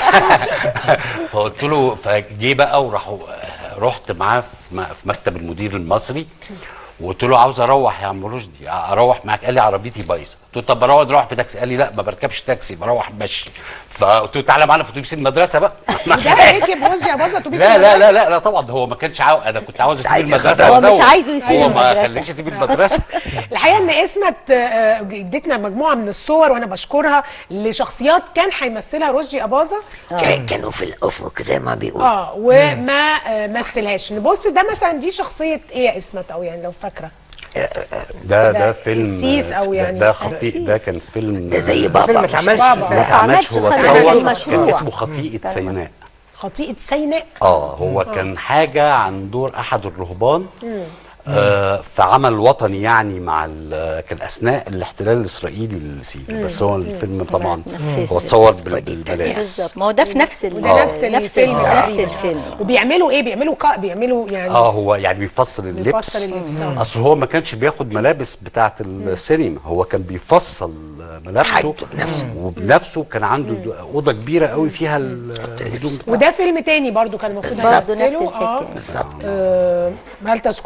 فقلت له فجه بقى وراحوا رحت معاه في م- في مكتب المدير المصري وقلت له عاوز اروح يا عم رشدي اروح معاك قال لي عربيتي بايظه قلت له طب بروح اروح بتاكسي قال لي لا ما بركبش تاكسي بروح مشي فقلت له تعالى معانا في اتوبيس المدرسه بقى ده ركب رشدي اباظه اتوبيس لا لا المدرسة؟ لا لا لا طبعا هو ما كانش عاوز انا كنت عاوز اسيب عايز المدرسه ياخدها. هو مش وأزوق. عايزه يسيب هو ما المدرسة. خليش اسيب المدرسه الحقيقه ان اسمت آه، ادتنا مجموعه من الصور وانا بشكرها لشخصيات كان هيمثلها رشدي اباظه كان- كانوا في الافق زي ما بيقولوا اه وما آه، مثلهاش نبص ده مثلا دي شخصيه ايه يا اسمت او يعني لو فاكره ده ده ده فيلم قسيس أو ده- يعني ده خطيء ده كان فيلم ده زي بابا فيلم ما اتعملش ما اتعملش هو خالص. اتصور عمل كان مشروع. اسمه خطيئة سيناء خطيئه سيناء اه هو آه. كان حاجة عن دور أحد الرهبان مم. آه في عمل وطني يعني مع ال- كان أثناء الاحتلال الإسرائيلي لسيناء مم. بس هو الفيلم طبعا نفذ. هو اتصور بال- بالبلاش بالظبط ما هو ده في نفس ال- وده نفس نفس الفيلم ال- نفس تقريباً. الفيلم وبيعملوا ايه بيعملوا كا بيعملوا يعني اه هو يعني بيفصل اللبس بيفصل اللبس، آه. اصل هو ما كانش بياخد ملابس بتاعه السينما هو كان بيفصل ملابسه وبنفسه كان عنده اوضه كبيره قوي فيها الهدوم بتاعته وده فيلم تاني برضو كان المفروض برضو نفس هيمثله الحكاية. اه آه، هل تذكروا اسم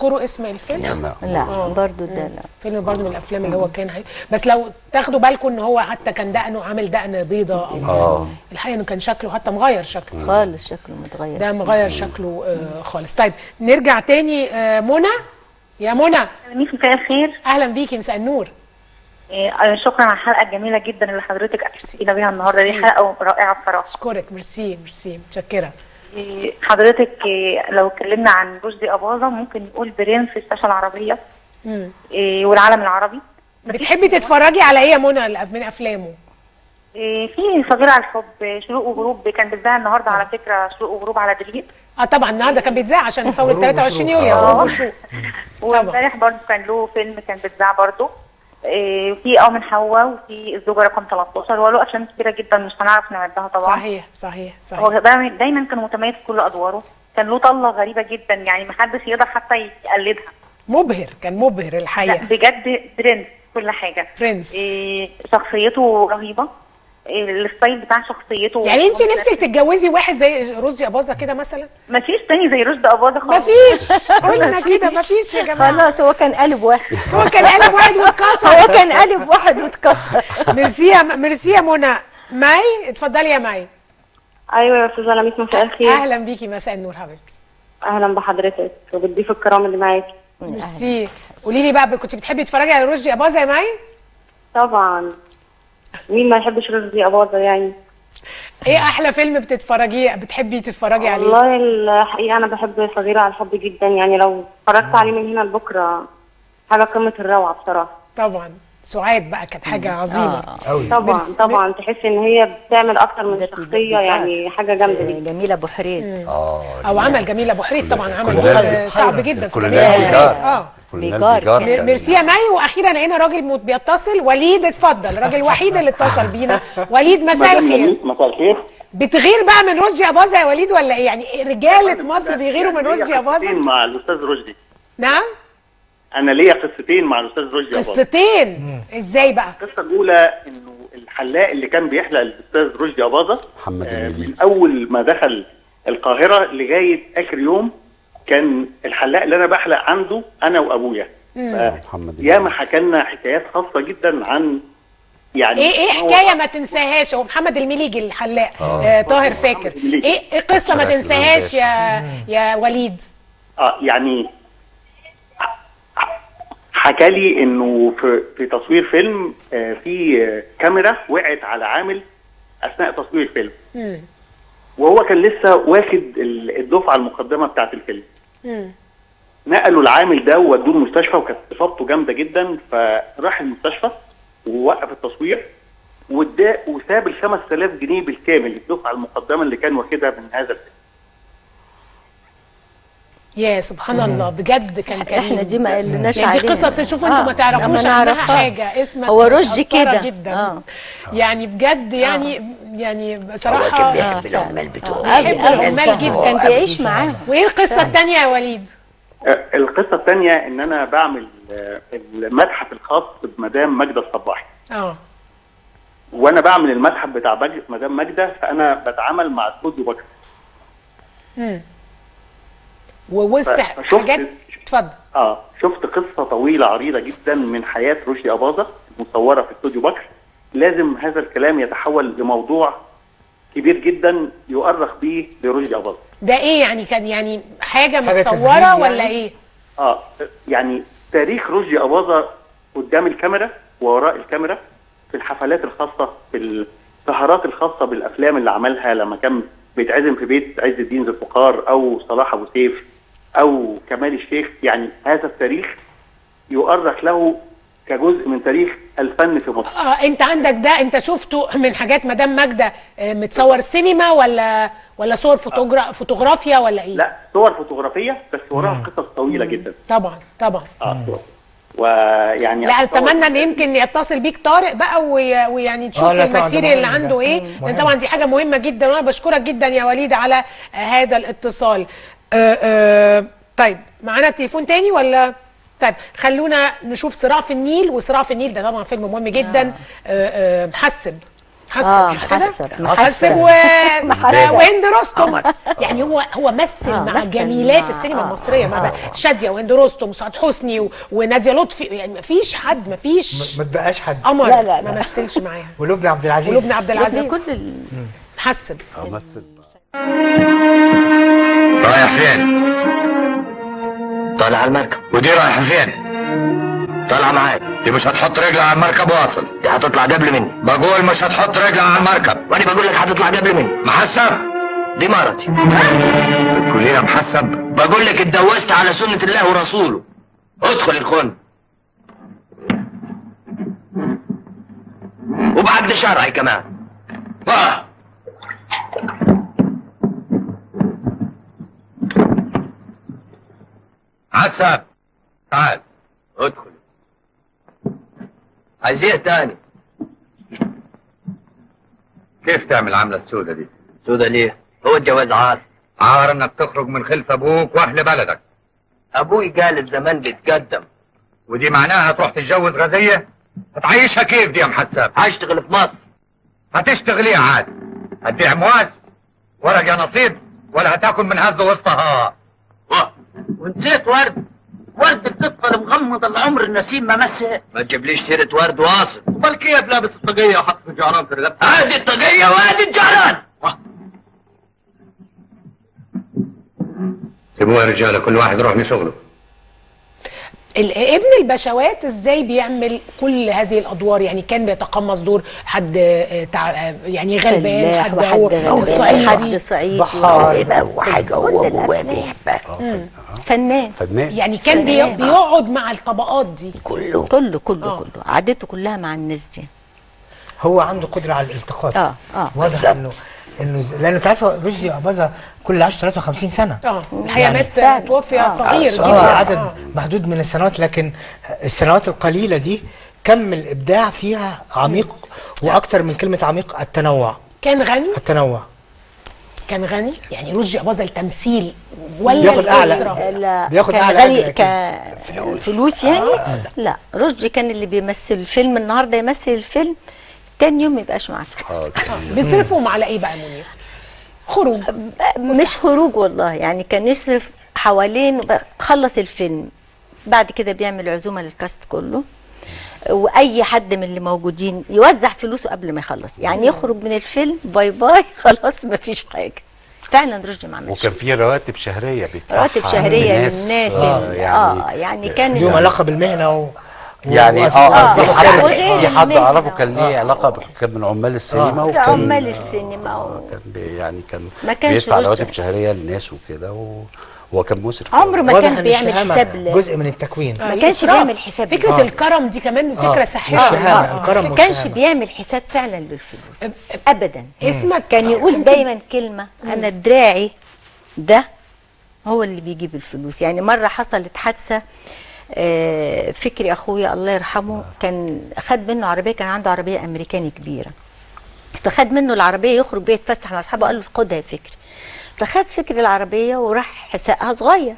الفيلم لا آه. برضو ده مم. لا فيلم برضه من الافلام اللي هو كان هي... بس لو تاخدوا بالكم ان هو حتى كان دقنه عامل دقن بيضه او آه. الحقيقه انه كان شكله حتى مغير شكله خالص شكله متغير ده مغير شكله آه خالص طيب نرجع تاني آه منى يا منى مساء الخير اهلا بيكي مساء النور إيه، شكرا على الحلقه الجميله جدا اللي حضرتك اتسقينا بيها النهارده دي حلقه رائعه بصراحه اشكرك ميرسي ميرسي متشكره إيه، حضرتك إيه، لو اتكلمنا عن رشدي اباظه ممكن نقول برين في الشاشه العربيه مم. إيه، والعالم العربي بتحبي تتفرجي على ايه يا منى من افلامه إيه، في صغير على الحب شروق وغروب كان بيتذاع النهارده على فكره شروق وغروب على دريم اه طبعا النهارده كان بيتذاع عشان ثوره غروب 23 وشروق. يوليو آه. غروب وشروق وامبارح برضه كان له فيلم كان بيتذاع برضه إيه، في اه من حواء وفي الزوجه رقم 13 وله افلام كتيره جدا مش هنعرف نعدها طبعا صحيح صحيح صحيح هو دايما دايما كان متميز في كل ادواره كان له طله غريبه جدا يعني محدش يقدر حتى يقلدها مبهر كان مبهر لا الحقيقه بجد برنس كل حاجه برنس إيه شخصيته رهيبه إيه الستايل بتاع شخصيته يعني انت نفسك تتجوزي واحد زي رشدي اباظه كده مثلا مفيش تاني زي رشدي اباظه خالص مفيش قلنا كده مفيش يا جماعه خلاص هو كان قالب واحد هو كان قالب واحد واتكسر هو كان قالب واحد واتكسر ميرسي يا ميرسي يا منى ماي اتفضلي يا ماي ايوه يا استاذه لميس مساء الخير اهلا بيكي مساء النور حبيبتي اهلا بحضرتك وبالضيف الكرام اللي معاكي ميرسي قولي لي بقى كنت بتحبي تتفرجي على رشدي اباظه يا ماي طبعا مين ما يحبش رشدي اباظه يعني ايه احلى فيلم بتتفرجيه بتحبي تتفرجي عليه والله الحقيقه انا بحب صغيره على الحب جدا يعني لو اتفرجت عليه من هنا لبكره حاجه قمه الروعه بصراحه طبعا سعاد بقى كانت حاجه عظيمه طبعا طبعا تحس ان هي بتعمل اكتر من شخصيه يعني حاجه جامده جدا جميله ابو حريت او عمل جميل ابو حريت طبعا عمل كلنا- دور صعب جدا في كلنا جميل أبو بيجار. حريت. اه كلنا بيجار. بيجار مير- كان- ميرسي يا ماي واخيرا لقينا راجل مت- بيتصل وليد اتفضل الراجل الوحيد اللي اتصل بينا وليد مساء الخير مساء الخير بتغير بقى من رشدي اباظه يا وليد ولا ايه يعني رجاله مصر بيغيروا من رشدي قصتين اباظه مع الاستاذ رشدي نعم انا ليا قصتين مع الاستاذ رشدي أباظة. قصتين ازاي بقى القصه الاولى انه الحلاق اللي كان بيحلق الاستاذ رشدي اباظه محمد آه، من اول ما دخل القاهره لغايه اخر يوم كان الحلاق اللي انا بحلق عنده انا وابويا محمد ياما حكى لنا حكايات خاصه جدا عن يعني ايه ايه هو- حكايه ما تنساهاش هو محمد المليجي الحلاق آه. آه طاهر فاكر المليجي. ايه ايه قصه ما شرف تنساهاش يا يا وليد اه يعني حكى لي انه في في تصوير فيلم آه، في آه، كاميرا وقعت على عامل اثناء تصوير الفيلم مم. وهو كان لسه واخد ال- الدفعه المقدمه بتاعت الفيلم مم. نقلوا العامل ده وودوه المستشفى وكانت اصابته جامده جدا فراح المستشفى ووقف التصوير واداه وساب ال 5000 جنيه بالكامل الدفعه المقدمه اللي كان واخدها من هذا الفيلم يا سبحان الله بجد كان كريم احنا دي ما قلناش يعني دي عليها. قصص شوفوا انتوا آه، ما تعرفوش ما عنها نعرفها. حاجه اسمها هو رشدي متأثرة كده. جدا آه. يعني بجد يعني يعني بصراحه هو كان بيحب آه. العمال بتوعه بيحب العمال جدا كان بيعيش معاهم وايه القصه الثانيه يا وليد آه، القصه الثانيه ان انا بعمل آه، المتحف الخاص بمدام ماجده الصباحي اه وانا بعمل المتحف بتاع مج- مدام ماجده فانا بتعامل مع استوديو بكر امم ووسط ف- فشفت- حاجات اتفضل اه شفت قصه طويله عريضه جدا من حياه رشدي اباظه مصوره في استوديو بكر لازم هذا الكلام يتحول لموضوع كبير جدا يؤرخ به لرشدي اباظه ده ايه يعني كان يعني حاجه حاجة متصوره تسجيل يعني؟ ولا ايه اه يعني تاريخ رشدي اباظه قدام الكاميرا ووراء الكاميرا في الحفلات الخاصه في السهرات الخاصه بالافلام اللي عملها لما كان بيتعزم في بيت عز الدين ذو الفقار او صلاح ابو سيف او كمال الشيخ يعني هذا التاريخ يؤرخ له كجزء من تاريخ الفن في مصر اه انت عندك ده انت شفته من حاجات مدام ماجده آه، متصور سينما ولا ولا صور فوتوغرا... فوتوغرافيا ولا ايه لا صور فوتوغرافيه بس وراها قصص طويله جدا طبعا طبعا اه صور ويعني لا أتصور- اتمنى ان يمكن يتصل بيك طارق بقى وي... ويعني تشوف آه، لا طبعاً، ده الماتيريال اللي مهم ده. عنده ايه مهم. لان طبعا دي حاجه مهمه جدا وانا بشكرك جدا يا وليد على آه، هذا الاتصال آه آه طيب معانا تليفون تاني ولا طيب خلونا نشوف صراع في النيل وصراع في النيل ده طبعا فيلم مهم جدا آه. آه محسب محسب آه، مش كده؟ محسب، محسب و... محسب. وهند رستم يعني هو هو مثل آه، مع مثل جميلات مع- السينما آه، المصريه آه، مع شاديه وهند رستم وسعاد حسني و... وناديه لطفي يعني ما فيش حد ما فيش ما تبقاش حد قمر لا، لا، ما لا. مثلش معاها ولبنى عبد العزيز ولبنى عبد العزيز كل ال... محسب امثل رايح فين؟ طالع على المركب ودي رايحة فين؟ طالعة معاك دي مش هتحط رجلها على المركب واصل دي هتطلع قبل مني بقول مش هتحط رجلها على المركب وانا بقول لك هتطلع قبل مني محسب دي مرتي بتقولي لها محسب بقول لك اتجوزت على سنة الله ورسوله ادخل الخن وبعقد شرعي كمان آه. عسب تعال ادخل عايز ايه تاني كيف تعمل العملة السودة دي؟ سودة ليه؟ هو الجواز عار عار انك تخرج من خلف ابوك واهل بلدك ابوي قال زمان بيتقدم ودي معناها تروح تتجوز غزية؟ هتعيشها كيف دي يا محسب؟ هشتغل في مصر هتشتغل ايه عاد؟ هتبيع مواس؟ ورق يا نصيب؟ ولا هتاكل من هز وسطها؟ ونسيت ورد ورد بتفضل مغمض العمر النسيم ما مسه ما تجيبليش سيرة ورد واصل امال كيف لابس الطاقية وحط في جعران في رقبتك هادي الطاقية وهادي الجعران سيبوها يا رجالة كل واحد يروح لشغله ال- ابن البشوات ازاي بيعمل كل هذه الادوار يعني كان بيتقمص دور حد آه، تع... آه، يعني غلبان فلاح حد وحد هو غلبان، صعيدي حد صعيدي بحار وحاجة هو جواه بيحبها فنان فنان يعني كان بي... فنان. بيقعد مع الطبقات دي كله كله كله آه. كله عادته كلها مع الناس دي هو عنده قدره على الالتقاط اه اه واضح انه انه ز- لانه تعرف رشدي اباظه كل عاش 53 سنه اه الحقيقه يعني- مات فعلا. توفي آه. صغير جدا اه عدد آه. محدود من السنوات لكن السنوات القليله دي كم الابداع فيها عميق واكثر من كلمه عميق التنوع كان غني التنوع كان غني يعني رشدي اباظه التمثيل ولا بياخد أعلى- الأسرة؟ لا بياخد كان أعلى غني أجر ك فلوس يعني لا رشدي كان اللي بيمثل الفيلم النهارده يمثل الفيلم تاني يوم ما يبقاش معاه فلوس بيصرفهم على ايه بقى يا منير؟ خروج مش خروج والله يعني كان يصرف حوالين خلص الفيلم بعد كده بيعمل عزومه للكاست كله واي حد من اللي موجودين يوزع فلوسه قبل ما يخلص يعني يخرج من الفيلم باي باي خلاص ما فيش حاجه فعلا رشدي ما عملش وكان في رواتب شهريه بيدفعها رواتب شهريه للناس، للناس آه ال- يعني اه يعني كان ليهم علاقه بالمهنه و... يعني وأص- اه في آه، حد وغير في حد المهنة. اعرفه كان ليه علاقه ب- كان من عمال السينما وكان عمال السينما و... كان بي- يعني كان ما كانش بيدفع رشدي. رواتب شهريه للناس وكده و- وهو كان مسرف عمره ما واضح كان إن بيعمل الشهامة حساب ل- جزء من التكوين آه، ما كانش الإسراف. بيعمل حساب فكره آه. الكرم دي كمان فكره آه، ساحره والشهامة، آه. الكرم ما كانش والشهامة. بيعمل حساب فعلا للفلوس ابدا اسمك كان يقول أنت- دايما كلمه انا دراعي ده هو اللي بيجيب الفلوس يعني مره حصلت حادثه آه، فكري اخويا الله يرحمه كان خد منه عربيه كان عنده عربيه امريكاني كبيره فخد منه العربيه يخرج بيها يتفسح مع اصحابه قال له خدها يا فكري فخد فكري العربيه وراح ساقها صغير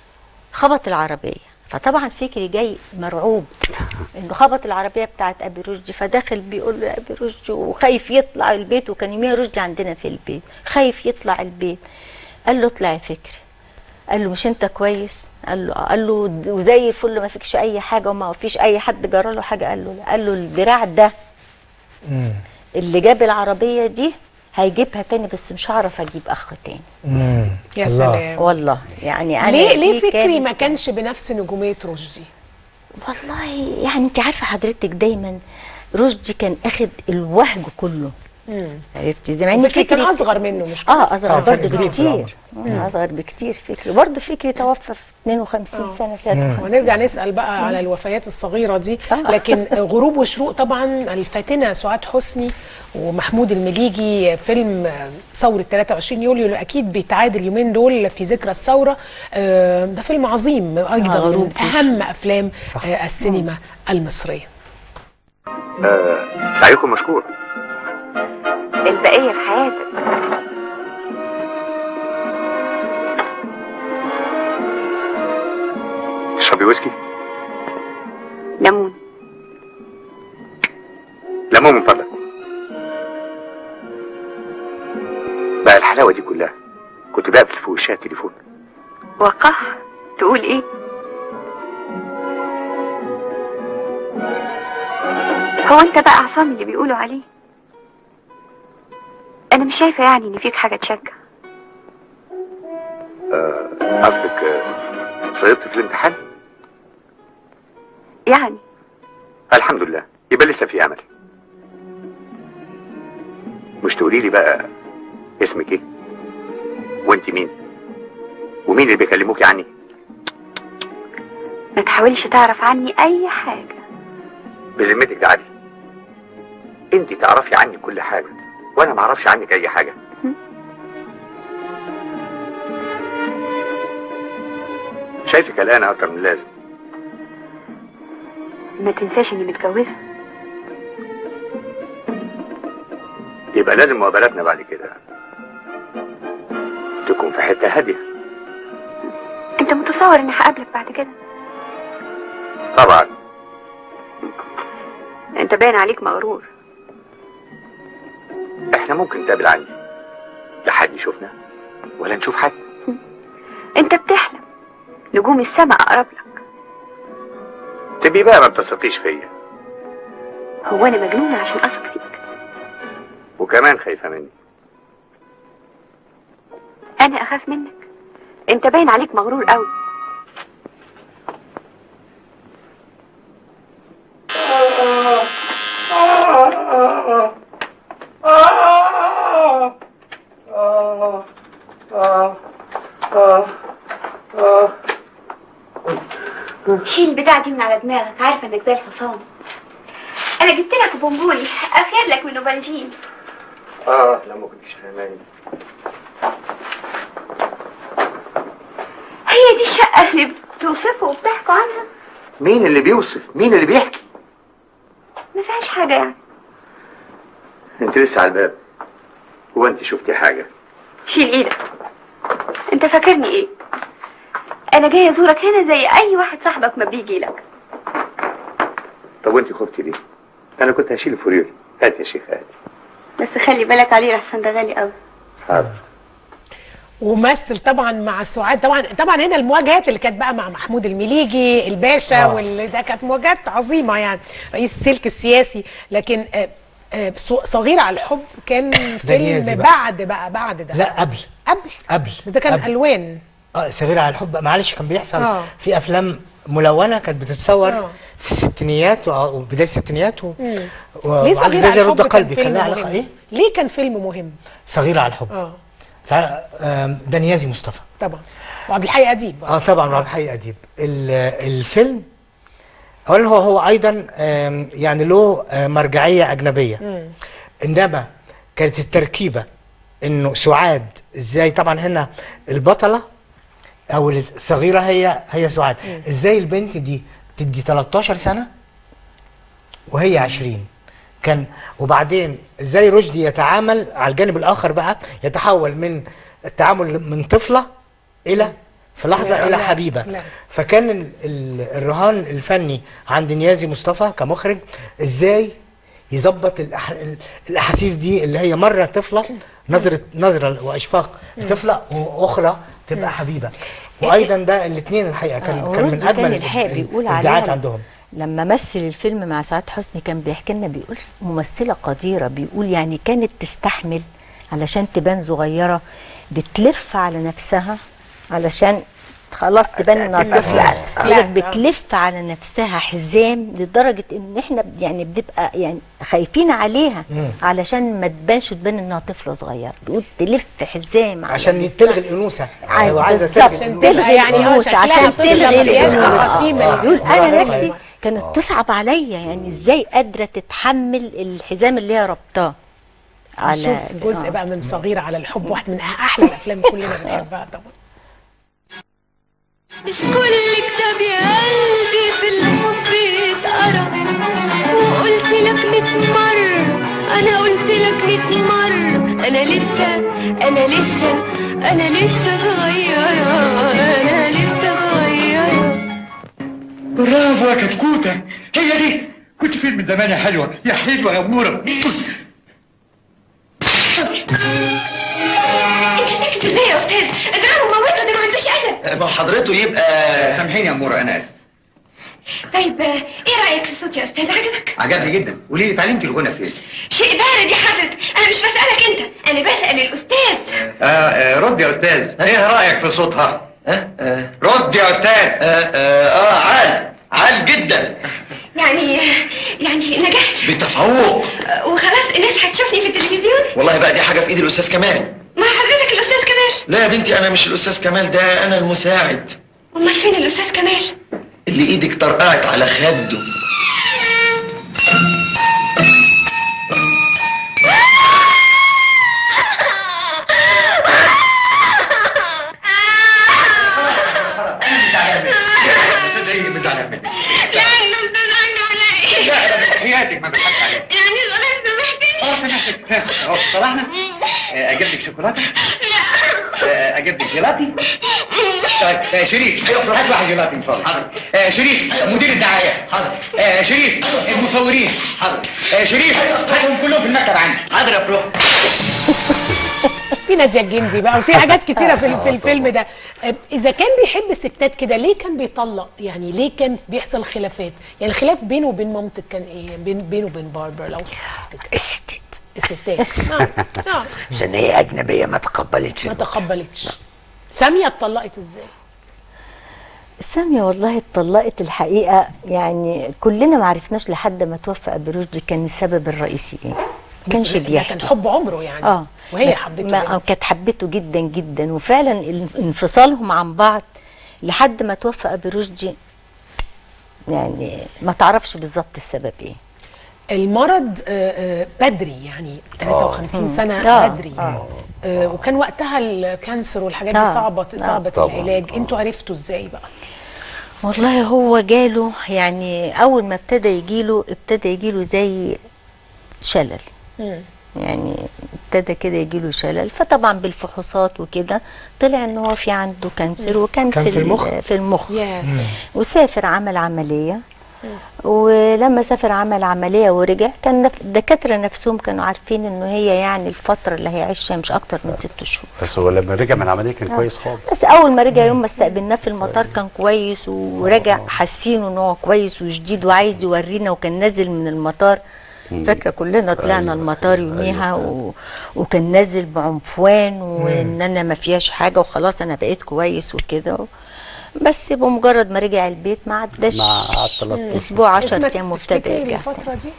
خبط العربيه فطبعا فكري جاي مرعوب انه خبط العربيه بتاعت ابي رشدي فداخل بيقول له يا ابي رشدي وخايف يطلع البيت وكان يوميها رشدي عندنا في البيت خايف يطلع البيت قال له اطلع يا فكري قال له مش انت كويس قال له آه. قال له وزي الفل ما فيكش اي حاجه وما فيش اي حد جرى له حاجه قال له لا قال له الدراع ده مم. اللي جاب العربيه دي هيجيبها تاني بس مش هعرف اجيب اخ تاني مم. يا الله. سلام والله يعني انا ليه دي ليه فكري كانت- ما كانش بنفس نجوميه رشدي؟ والله يعني انت عارفه حضرتك دايما رشدي كان اخد الوهج كله مم. عرفتي زي ما ان فكري كان فكري اصغر منه مش كده؟ اه اصغر طبعاً فرق برضه كبير في العمر. بكتير مم. اصغر بكتير فكري برضه فكري توفى في 52 سنه 53 ونرجع نسال بقى على الوفيات الصغيره دي آه. لكن غروب وشروق طبعا الفاتنه سعاد حسني ومحمود المليجي فيلم ثوره 23 يوليو اللي اكيد بيتعاد اليومين دول في ذكرى الثوره آه، ده فيلم عظيم ايضا آه، غروب من اهم افلام صح. آه، السينما المصريه آه سعيكم مشكور البقية في حياتك تشربي ويسكي ليمون ليمون من فضلك الحلاوه دي كلها كنت بقفل في وشها التليفون وقح تقول ايه هو انت بقى عصام اللي بيقولوا عليه انا مش شايفه يعني ان فيك حاجه تشجع آه، قصدك آه، سقطت في الامتحان يعني الحمد لله يبقى لسه في امل مش تقولي لي بقى اسمك ايه وانت مين ومين اللي بيكلموكي عني ما تحاولش تعرف عني اي حاجه بذمتك ده عادي انت تعرفي عني كل حاجه وانا ما اعرفش عنك اي حاجه شايفك قلقانه اكتر من اللازم ما تنساش اني متجوزه يبقى لازم مقابلاتنا بعد كده تكون في حته هاديه انت متصور اني هقابلك بعد كده طبعا انت باين عليك مغرور احنا ممكن نتقابل عندي لا حد يشوفنا ولا نشوف حد انت بتحلم نجوم السماء اقرب لك تبقي بقى ما بتثقيش فيا هو انا مجنونه عشان اثق فيك وكمان خايفه مني انا اخاف منك انت باين عليك مغرور قوي شيل البتاعة دي من على دماغك عارفة انك زي الحصان انا جبت لك بونبوني اخير لك من نوفالجين اه لا ما كنتش فاهماني هي دي الشقة اللي بتوصفوا وبتحكوا عنها مين اللي بيوصف مين اللي بيحكي ما فيهاش حاجة يعني انت لسه على الباب هو انت شفتي حاجه شيل ايدك انت فاكرني ايه انا جاي ازورك هنا زي اي واحد صاحبك ما بيجي لك طب وانت خفتي ليه انا كنت هشيل فوريولي هات يا شيخ هات بس خلي بالك عليه لحسن ده غالي قوي حاضر ومثل طبعا مع سعاد طبعا طبعا هنا المواجهات اللي كانت بقى مع محمود المليجي الباشا آه. واللي ده كانت مواجهات عظيمه يعني رئيس السلك السياسي لكن آه، آه، ص- صغير على الحب كان دنيازي فيلم بقى. بعد بقى بعد ده لا قبل قبل قبل بس ده كان قبل. الوان اه صغيرة على الحب معلش كان بيحصل آه. في افلام ملونه كانت بتتصور آه. في الستينيات و- وبداية الستينيات و... مم. و- ليه وعلى صغير زي على رد الحب كان قلبي كان فيلم لها علاقه مهم؟ ايه؟ ليه كان فيلم مهم صغيرة على الحب اه تع- آم، دنيازي مصطفى طبعا وعبد الحي اديب اه طبعا وعبد الحي اديب ال- الفيلم اولا هو هو ايضا آم، يعني له آه، مرجعيه اجنبيه مم. انما كانت التركيبه انه سعاد ازاي طبعا هنا البطله او الصغيره هي هي سعاد مم. ازاي البنت دي تدي 13 سنه وهي 20 كان وبعدين ازاي رشدي يتعامل على الجانب الاخر بقى يتحول من التعامل من طفله الى في لحظه لا، الى لا، حبيبه لا. فكان ال- ال- الرهان الفني عند نيازي مصطفى كمخرج ازاي يظبط الأح... ال- الاحاسيس دي اللي هي مره طفله نظره نظره واشفاق طفله واخرى تبقى حبيبه وايضا ده الاثنين الحقيقه كان آه، كان من ورشدي كان اجمل الحق ال- بيقول الابداعات عليها عندهم لما مثل الفيلم مع سعاد حسني كان بيحكي لنا بيقول ممثله قديره بيقول يعني كانت تستحمل علشان تبان صغيره بتلف على نفسها علشان خلاص تبان انها تبقى طفله flat. يقول لك آه. بتلف على نفسها حزام لدرجه ان احنا ب- يعني بنبقى يعني خايفين عليها مم. علشان ما تبانش تبان انها طفله صغيره بيقول تلف حزام على عشان جسمها. تلغي الانوثه عايز هو عايزه بالظبط تلغي عشان الأنوثة. تلغي يعني اه الانوثه شكلها عشان طفلة تلغي ما فيهاش الانوثه قصيمة. آه. يقول انا برافو نفسي عليك. كانت تصعب عليا يعني ازاي قادره تتحمل الحزام اللي هي ربطاه على نشوف جزء آه. بقى من صغير على الحب واحد من احلى الافلام كلنا بنحبها طبعا مش كل كتاب يا قلبي في الحب يتقرا وقلت لك ميت مرة أنا قلت لك ميت مرة أنا لسه أنا لسه أنا لسه صغيرة أنا لسه صغيرة برافو يا كتكوتة هي دي كنت فين من زمان يا حلوة يا حلوة يا أمورة موتته ازاي يا استاذ اضربه موته ده ما عندوش ادب ما هو حضرته يبقى سامحيني يا اموره انا اسف طيب آه، ايه رايك في صوتي يا استاذ عجبك عجبني جدا قولي لي اتعلمتي الغنى فين؟ شيء بارد يا حضرة انا مش بسالك انت انا بسال الاستاذ آه آه رد يا استاذ ايه رايك في صوتها؟ ها؟ آه رد يا استاذ اه اه, آه عال عال جدا يعني يعني نجحت بتفوق آه، وخلاص الناس هتشوفني في التلفزيون والله بقى دي حاجه في ايد الاستاذ كمال مع حضرتك الاستاذ كمال لا يا بنتي انا مش الاستاذ كمال ده انا المساعد امال فين الاستاذ كمال اللي ايدك طرقعت على خده صدقيني مش زعلان منك يعني انت زعلان على ايه لا ابدا حياتك ما بضحكش عليك يعني خلاص سامحتني اه سامحتك اهو صلحنا آه، اجيب لك شوكولاته آه، اجيب لك جيلاتي طيب آه، شريف ايوه هات واحد جيلاتي من فضلك حاضر آه، شريف مدير الدعايات حاضر آه، شريف المصورين حاضر آه، شريف هاتهم كلهم في المكتب عندي حاضر يا برو في ناديه الجندي بقى وفي حاجات كتيره في في الفيلم ده اذا كان بيحب الستات كده ليه كان بيطلق يعني ليه كان بيحصل خلافات يعني الخلاف بينه وبين مامتك كان ايه بين بينه وبين باربرا لو تفتكر الستات الستات اه اه عشان هي اجنبيه ما تقبلتش ما تقبلتش ساميه اتطلقت ازاي سامية والله اتطلقت الحقيقة يعني كلنا ما عرفناش لحد ما توفى أبي رشدي كان السبب الرئيسي ايه ما كانش ده بيحكي كان حب عمره يعني اه وهي ما- حبته ما جدا. كانت حبته جدا جدا وفعلا ال- انفصالهم عن بعض لحد ما توفى ابي رشدي يعني ما تعرفش بالظبط السبب ايه المرض آه، آه، بدري يعني 53 مم. سنه آه، بدري آه. آه، وكان وقتها الكانسر والحاجات دي آه، صعبه آه. صعبه طبعاً، العلاج انتوا عرفتوا ازاي بقى والله هو جاله يعني اول ما ابتدى يجيله ابتدى يجيله زي شلل مم. يعني ابتدى كده يجيله شلل فطبعا بالفحوصات وكده طلع ان هو في عنده كانسر وكان كان في, في ال- المخ؟ في المخ يا مم. وسافر عمل عمليه ولما سافر عمل عمليه ورجع كان نف- الدكاتره نفسهم كانوا عارفين انه هي يعني الفتره اللي هيعيشها مش اكتر من ست شهور بس هو لما رجع من العمليه كان آه. كويس خالص بس اول ما رجع يوم ما استقبلناه في المطار كان كويس ورجع حاسينه ان هو كويس وجديد وعايز يورينا وكان نازل من المطار فاكره كلنا طلعنا المطار يوميها و... وكان نازل بعنفوان وان انا ما فيهاش حاجه وخلاص انا بقيت كويس وكده بس بمجرد ما رجع البيت ما عداش مع قعد ثلاث اسبوع 10 اسمك ايام وابتدى تفتكري يرجع الفتره دي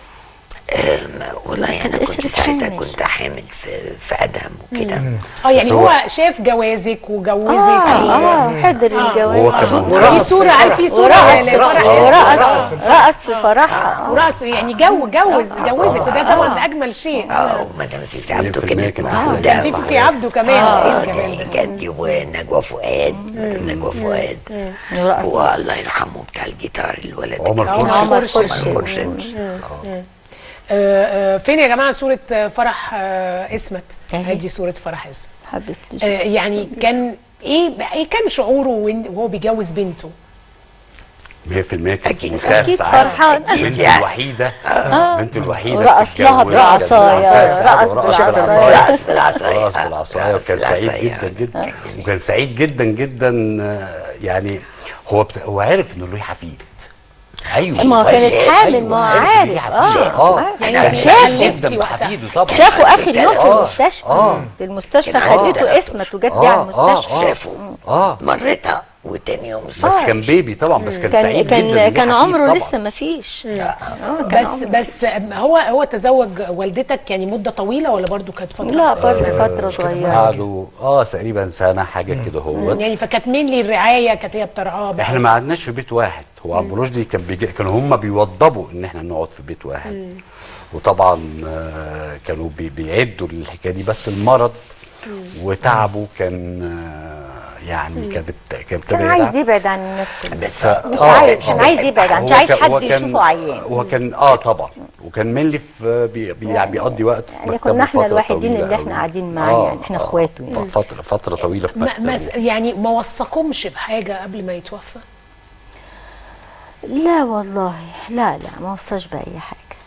والله انا كنت ساعتها كنت حامل في في ادهم وكده اه يعني بس هو, هو- شاف جوازك وجوزك اه اه حضر الجواز وهو كمان في ورقص صوره قال في صوره ورقص لفرح ورقص رقص في فرحها ورقص يعني جو جوز جوزك وده طبعا ده اجمل شيء اه ومدام فيفي عبده 100% كانت كانت موجوده كان في في عبده كمان اه إيه كمان دي جدي ونجوى فؤاد مدام نجوى فؤاد والله يرحمه بتاع الجيتار الولد عمر اللي- خورشيد. عمر عمر خورشيد. خورشيد مم. آه، آه، فين يا جماعه صوره آه، فرح آه، اسمت هدي صوره فرح اسمت حبيبتي آه، يعني كان ايه ايه كان شعوره وإن- وهو بيجوز بنته 100% كان في منتهى أكيد السعاده فرحان. بنته يعني. الوحيده آه. بنته الوحيده ورقص لها بتتجوز. بالعصاية، كان في منتهى السعادة، رقص ورقص بالعصاية. بالعصاية رقص بالعصاية. رقص بالعصاية وكان سعيد جدا جدا وكان سعيد جدا جدا آه، يعني هو بت... هو عرف انه له حفيد ايوه ما هو كانت أيوة، حامل، أيوة، ما هو إنه عارف. ليه آه، حفيد. اه عارف. كان يعني سعيد شافه. جدا بحفيده طبعا شافوا اخر يوم في آه، المستشفى آه. في المستشفى آه. خدته اسمت وجت بيه على المستشفى شافه اه مرتها وتاني يوم بس آه. كان بيبي طبعا بس كان, كان سعيد كان جدا ليه كان حفيد عمره طبعاً. لسه ما فيش بس بس هو هو تزوج والدتك يعني مده طويله ولا برضو كانت فتره لا قصيرة؟ برضه فتره صغيره قعدوا اه تقريبا سنه حاجه كده هو يعني فكانت مين لي الرعايه كانت هي بترعاه بقى احنا ما قعدناش في بيت واحد هو عبد رشدي كان بيجي كانوا هم بيوضبوا ان احنا نقعد في بيت واحد مم. وطبعا آه، كانوا بي بيعدوا للحكايه دي بس المرض وتعبه كان آه، يعني كان ابت- كان ابتدى كان عايز يتعب. يبعد عن الناس كلها ف- مش آه، عايز كان آه. عايز يبعد عن مش هو عايز كان- حد هو كان- يشوفه عيان هو كان اه طبعا وكان مينلي في بي بي يعني بيقضي وقت في يعني مكتبه كنا احنا فترة الوحيدين طويلة اللي احنا أوي. قاعدين معاه آه، يعني احنا آه. اخواته يعني فتره فتره طويله في ما مكتبه ما يعني ما وثقهمش بحاجه قبل ما يتوفى لا والله لا لا ما وصاش بأي حاجة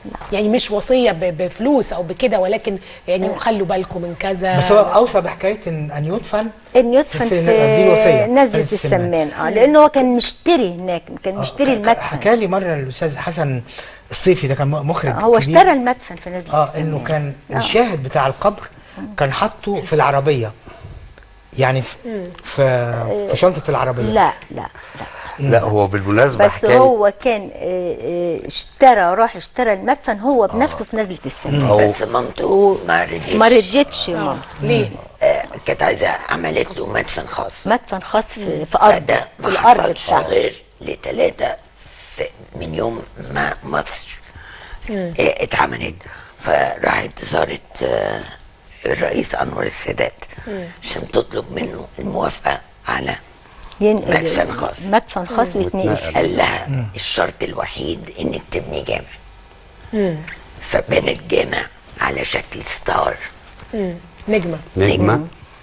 يعني مش وصيه ب- بفلوس او بكده ولكن يعني خلوا بالكم من كذا بس هو اوصى بحكايه ان ان يدفن ان يدفن في- في, دي الوصية. نزلة نزلة السمان. السمان اه لانه هو كان مشتري هناك كان مشتري المدفن حكى لي مره الاستاذ حسن الصيفي ده كان مخرج هو كبير. اشترى المدفن في نزلة اه السمان انه كان آه. الشاهد بتاع القبر كان حاطه في العربيه يعني في في, في شنطه العربيه لا لا لا هو بالمناسبه بس حكايه هو كان آه، آه، اشترى راح اشترى المدفن هو بنفسه في نزلة السمان بس مامته ما رضيتش ما رضيتش مامته ليه؟ آه كانت عايزه عملت له مدفن خاص مدفن خاص في, في ارض فده في ما الارض حصلش بتاعته غير لثلاثه من يوم ما مصر آه، اتعملت فراحت زارت آه، الرئيس انور السادات عشان تطلب منه الموافقه على ينقل مدفن خاص مدفن خاص ويتنقل قال لها الشرط الوحيد انك تبني جامع مم. فبنت جامع على شكل ستار مم. نجمه نجمه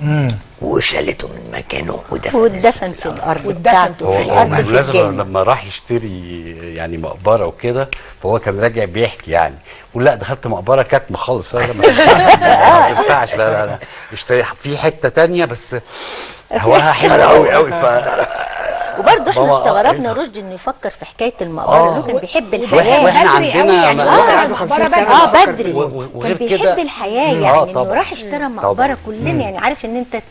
وشالته من مكانه ودفن واتدفن في الارض واتدفن بتاعته هو في هو الارض في بالمناسبه الجامع لما راح يشتري يعني مقبره وكده فهو كان راجع بيحكي يعني يقول لا دخلت مقبره كاتمه خالص لا ما ما ينفعش لا لا لا اشتري في حته تانية بس هواها حلو قوي قوي ف وبرضه احنا ماما، آه، استغربنا إيه ده؟ رشدي انه يفكر في حكايه المقبره انه كان بيحب واحنا الحياه واحنا بدري قوي عندنا يعني ما- آه، عنده 50 مقبرة سنة بدري. اه بيفكر بدري في و- و- كان وغير بيحب كده- الحياه مم. يعني آه، انه طبعاً. راح اشترى طبعاً. مقبره كلنا يعني عارف ان انت ت-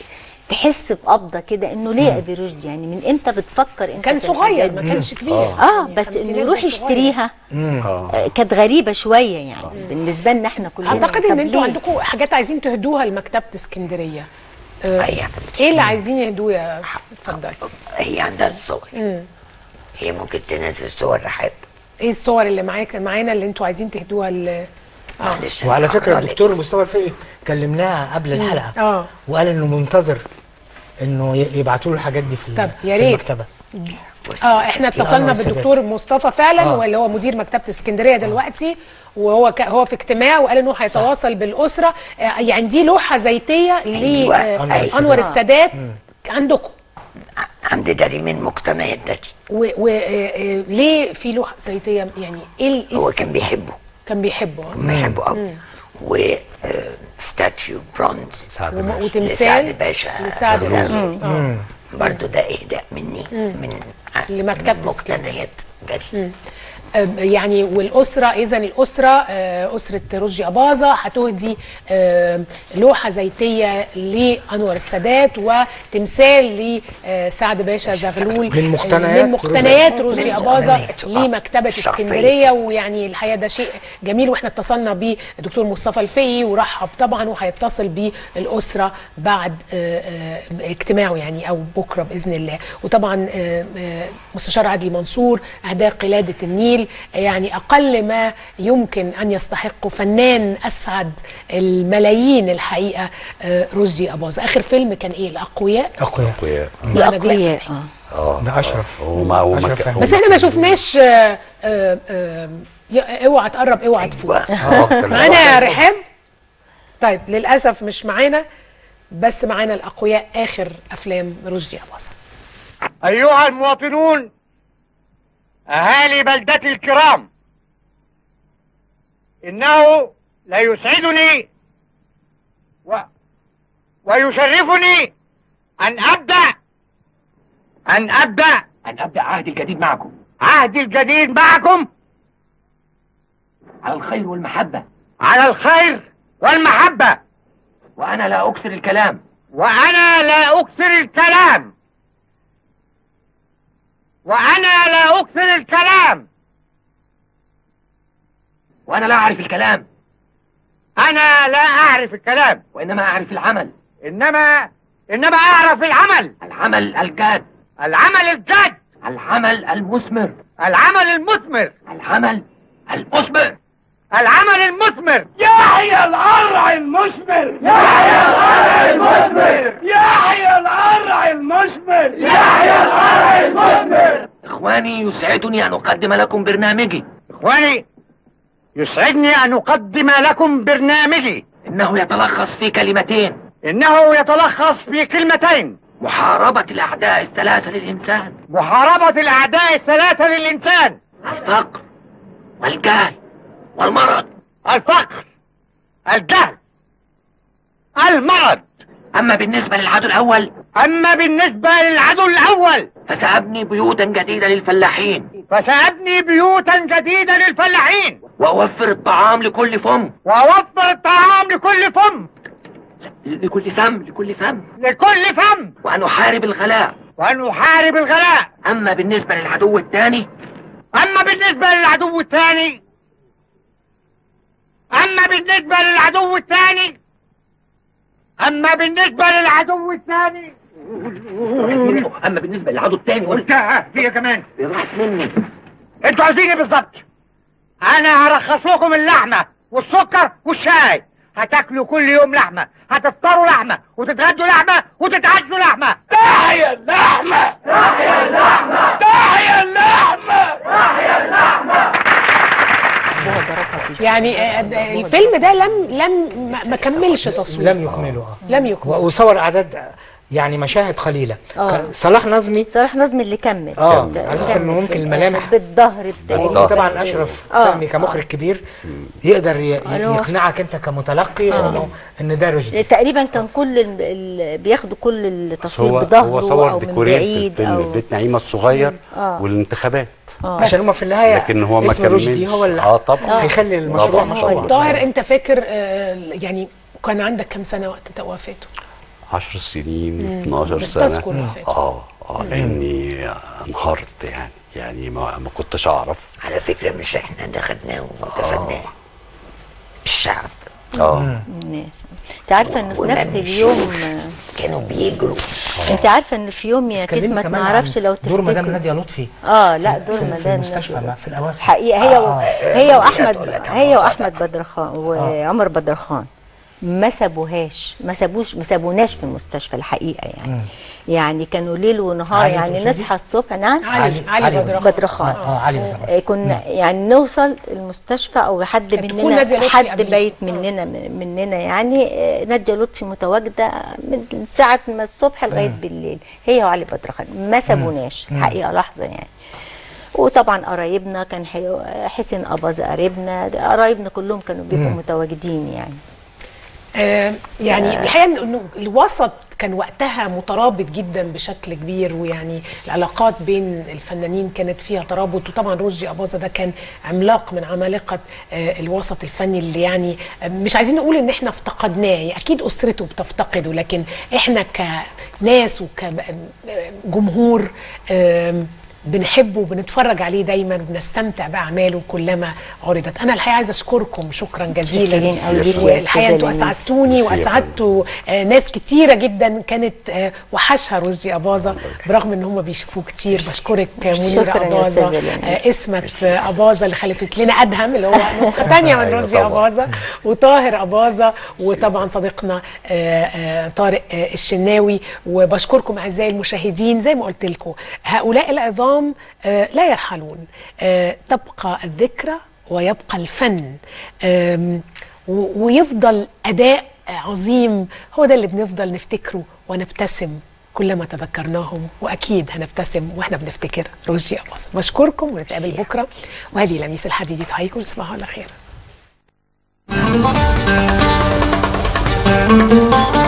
تحس بقبضه كده انه ليه يا ابي رشدي يعني من امتى بتفكر انت كان في صغير الحاجات ما دي؟ كانش كبير اه بس انه الخمسينات يروح ده صغير. يشتريها آه. آه، كانت غريبه شويه يعني بالنسبه لنا احنا كلنا اعتقد طب ان انتوا ليه؟ عندكم حاجات عايزين تهدوها لمكتبه اسكندريه آه، هي ايه اللي عايزين يهدوه يا اتفضلي هي عندها الصور مم. هي ممكن تنزل صور رحاب ايه الصور اللي معاك معانا اللي انتوا عايزين تهدوها ل... معلش وعلى أنا فكره هقرأ لك. الدكتور مصطفى الفقي كلمناها قبل الحلقه اه وقال انه منتظر انه ي- يبعتوا له الحاجات دي في ال- طب يا في ريت. المكتبه بصي اه يا احنا ستي، اتصلنا أنور السادات. بالدكتور مصطفى فعلا آه. واللي هو مدير مكتبه اسكندريه دلوقتي وهو ك... هو في اجتماع وقال انه هيتواصل بالاسره آه يعني دي لوحه زيتيه أيوة، أنور السادات. لانور السادات عندكم عند داري من مقتنيات داري وليه في لوحه زيتيه يعني ايه ال- إيه هو الس- كان بيحبه كان بيحبه كان بيحبه قوي و ستاتيو برونز سعد وم- باشا وتمثال لسعد باشا لسعد زغلول. باشا اه برضو ده اهداء مني من لمكتبة من مقتنيات داري آه، يعني والاسره اذا الاسره آه، اسره رشدي اباظه هتهدي آه، لوحه زيتيه لانور السادات وتمثال لسعد باشا زغلول من مقتنيات من مقتنيات رشدي. رشدي من اباظه مقتنياته، آه. لمكتبه الشخصية. اسكندريه ويعني الحقيقه ده شيء جميل واحنا اتصلنا بالدكتور مصطفى الفقي ورحب طبعا وهيتصل بالاسره بعد آه، آه، اجتماعه يعني او بكره باذن الله وطبعا آه، آه، مستشار عدلي منصور اهداء قلاده النيل يعني اقل ما يمكن ان يستحقه فنان اسعد الملايين الحقيقه آه، رشدي اباظه اخر فيلم كان ايه الاقوياء اقوياء أقوياء. الاقوياء اه اه ده اشرف وما وما أشرف فهمي. بس احنا ما شفناش آه، آه، آه، يا- اوعى تقرب اوعى تفوت اه كان معانا يا رحاب طيب للاسف مش معانا بس معانا الاقوياء اخر افلام رشدي اباظه أيها المواطنون أهالي بلدتي الكرام إنه لا يسعدني و... ويشرفني أن أبدأ أن أبدأ أن أبدأ عهدي الجديد معكم عهدي الجديد معكم على الخير والمحبة على الخير والمحبة وأنا لا أكثر الكلام وأنا لا أكثر الكلام وأنا لا أكثر الكلام وأنا لا أعرف الكلام أنا لا أعرف الكلام وإنما أعرف العمل إنما إنما أعرف العمل العمل الجاد العمل الجاد العمل المثمر العمل المثمر العمل المثمر العمل المثمر يحيى القرع المثمر يحيى القرع المثمر يحيى القرع المثمر يحيى القرع المثمر إخواني يسعدني أن أقدم لكم برنامجي إخواني يسعدني أن أقدم لكم برنامجي إنه يتلخص في كلمتين إنه يتلخص في كلمتين محاربة الأعداء الثلاثة للإنسان محاربة الأعداء الثلاثة للإنسان الفقر والجهل والمرض الفقر الجهل المرض أما بالنسبة للعدو الأول أما بالنسبة للعدو الأول فسأبني بيوتا جديدة للفلاحين فسأبني بيوتا جديدة للفلاحين وأوفر الطعام لكل فم وأوفر الطعام لكل فم لكل فم لكل فم لكل فم وأن أحارب الغلاء وأن أحارب الغلاء أما بالنسبة للعدو الثاني أما بالنسبة للعدو الثاني أما بالنسبة للعدو الثاني أما بالنسبة للعدو الثاني أما بالنسبة للعدو الثاني قلتها هي كمان راحت مني انتوا عايزين ايه بالظبط انا هرخص لكم اللحمه والسكر والشاي هتاكلوا كل يوم لحمه هتفطروا لحمه وتتغدوا لحمه وتتعشوا لحمه تحيا اللحمه تحيا اللحمه تحيا اللحمه تحيا اللحمه يعني آه، آه، الفيلم ده لم لم ما- ما كملش تصوير لم يكملوا اه لم يكمل وصور اعداد يعني مشاهد قليله آه. كان صلاح نظمي صلاح نظمي اللي كمل اه كمل. على اساس انه كمل ممكن في الملامح الآخر بالظهر بتاعي هو طبعا اشرف آه. فهمي كمخرج كبير يقدر ي- أنا واثق. يقنعك انت كمتلقي آه. انه ان ده رشدي تقريبا كان كل ال- ال- بياخدوا كل التصوير هو بظهره هو صور او من ديكورين في بعيد الفيلم او بيت نعيمه الصغير آه. والانتخابات آه. عشان هم في النهايه لكن هو ما اسم رشدي كملش. هو اللي اه طبعا هيخلي المشروع طبعاً. مشروع طاهر انت فاكر آه، يعني كان عندك كام سنه وقت وفاته 10 سنين مم. 12 بس سنه تذكر وفاته. اه اه لاني انهارت يعني يعني ما, ما كنتش اعرف على فكرة مش احنا اللي خدناه ودفناه الشعب اه الناس انت عارفه انه في وما نفس اليوم كانوا بيجروا انت عارفه ان في يوم يا اتكلمت كسمت كمان ما اعرفش عن لو دور مدام تفتكروا ناديه لطفي اه لا في- دور في- في مدام المستشفى ما في الاواخر حقيقه هي و... آه. هي واحمد هي واحمد بدرخان وعمر بدرخان ما سابوهاش ما سابوش ما سابوناش في المستشفى الحقيقه يعني يعني كانوا ليل ونهار علي يعني تقصدي؟ نصحى الصبح نعم علي- علي علي بدرخان. بدرخان اه علي بدرخان. آه، كنا يعني نوصل المستشفى او حد كانت تكون نادية مننا لطفي حد قبليه. بايت مننا مننا يعني آه، ناديه لطفي متواجده من ساعه ما الصبح لغايه بالليل هي وعلي بدرخان ما سابوناش مم. الحقيقه لحظه يعني وطبعا قرايبنا كان حي- حسين اباظه قريبنا قرايبنا كلهم كانوا بيبقوا مم. متواجدين يعني آه، يعني الحقيقه إنه- انه الوسط كان وقتها مترابط جدا بشكل كبير ويعني العلاقات بين الفنانين كانت فيها ترابط وطبعا رشدي اباظه ده كان عملاق من عمالقه آه، الوسط الفني اللي يعني آه، مش عايزين نقول ان احنا افتقدناه اكيد اسرته بتفتقده لكن احنا كناس وكجمهور بنحبه وبنتفرج عليه دايما وبنستمتع باعماله كلما عرضت انا الحقيقه عايزه اشكركم شكرا جزيلا ميرسي أوي ليك يا والحقيقه أستاذة انتوا لميس. اسعدتوني ميرسي يا واسعدتوا آه، ناس كتيره جدا كانت آه، وحشها رشدي اباظه برغم ان هم بيشوفوه كتير بشكرك آه، منيره شكراً يا اباظه أستاذة لميس. آه، اسمت آه، اباظه اللي خلفت لنا ادهم اللي هو نسخه ثانيه من أيوة رشدي طبعاً. اباظه وطاهر اباظه وطبعا صديقنا آه، آه، طارق آه، الشناوي وبشكركم اعزائي المشاهدين زي ما قلت لكم هؤلاء العظام آه، لا يرحلون آه، تبقى الذكرى ويبقى الفن آم، و- ويفضل اداء عظيم هو ده اللي بنفضل نفتكره ونبتسم كلما تذكرناهم واكيد هنبتسم واحنا بنفتكر رشدي اباظه بشكركم ونتقابل بكره وهذه لميس الحديدي تحييكم تصبحوا على خير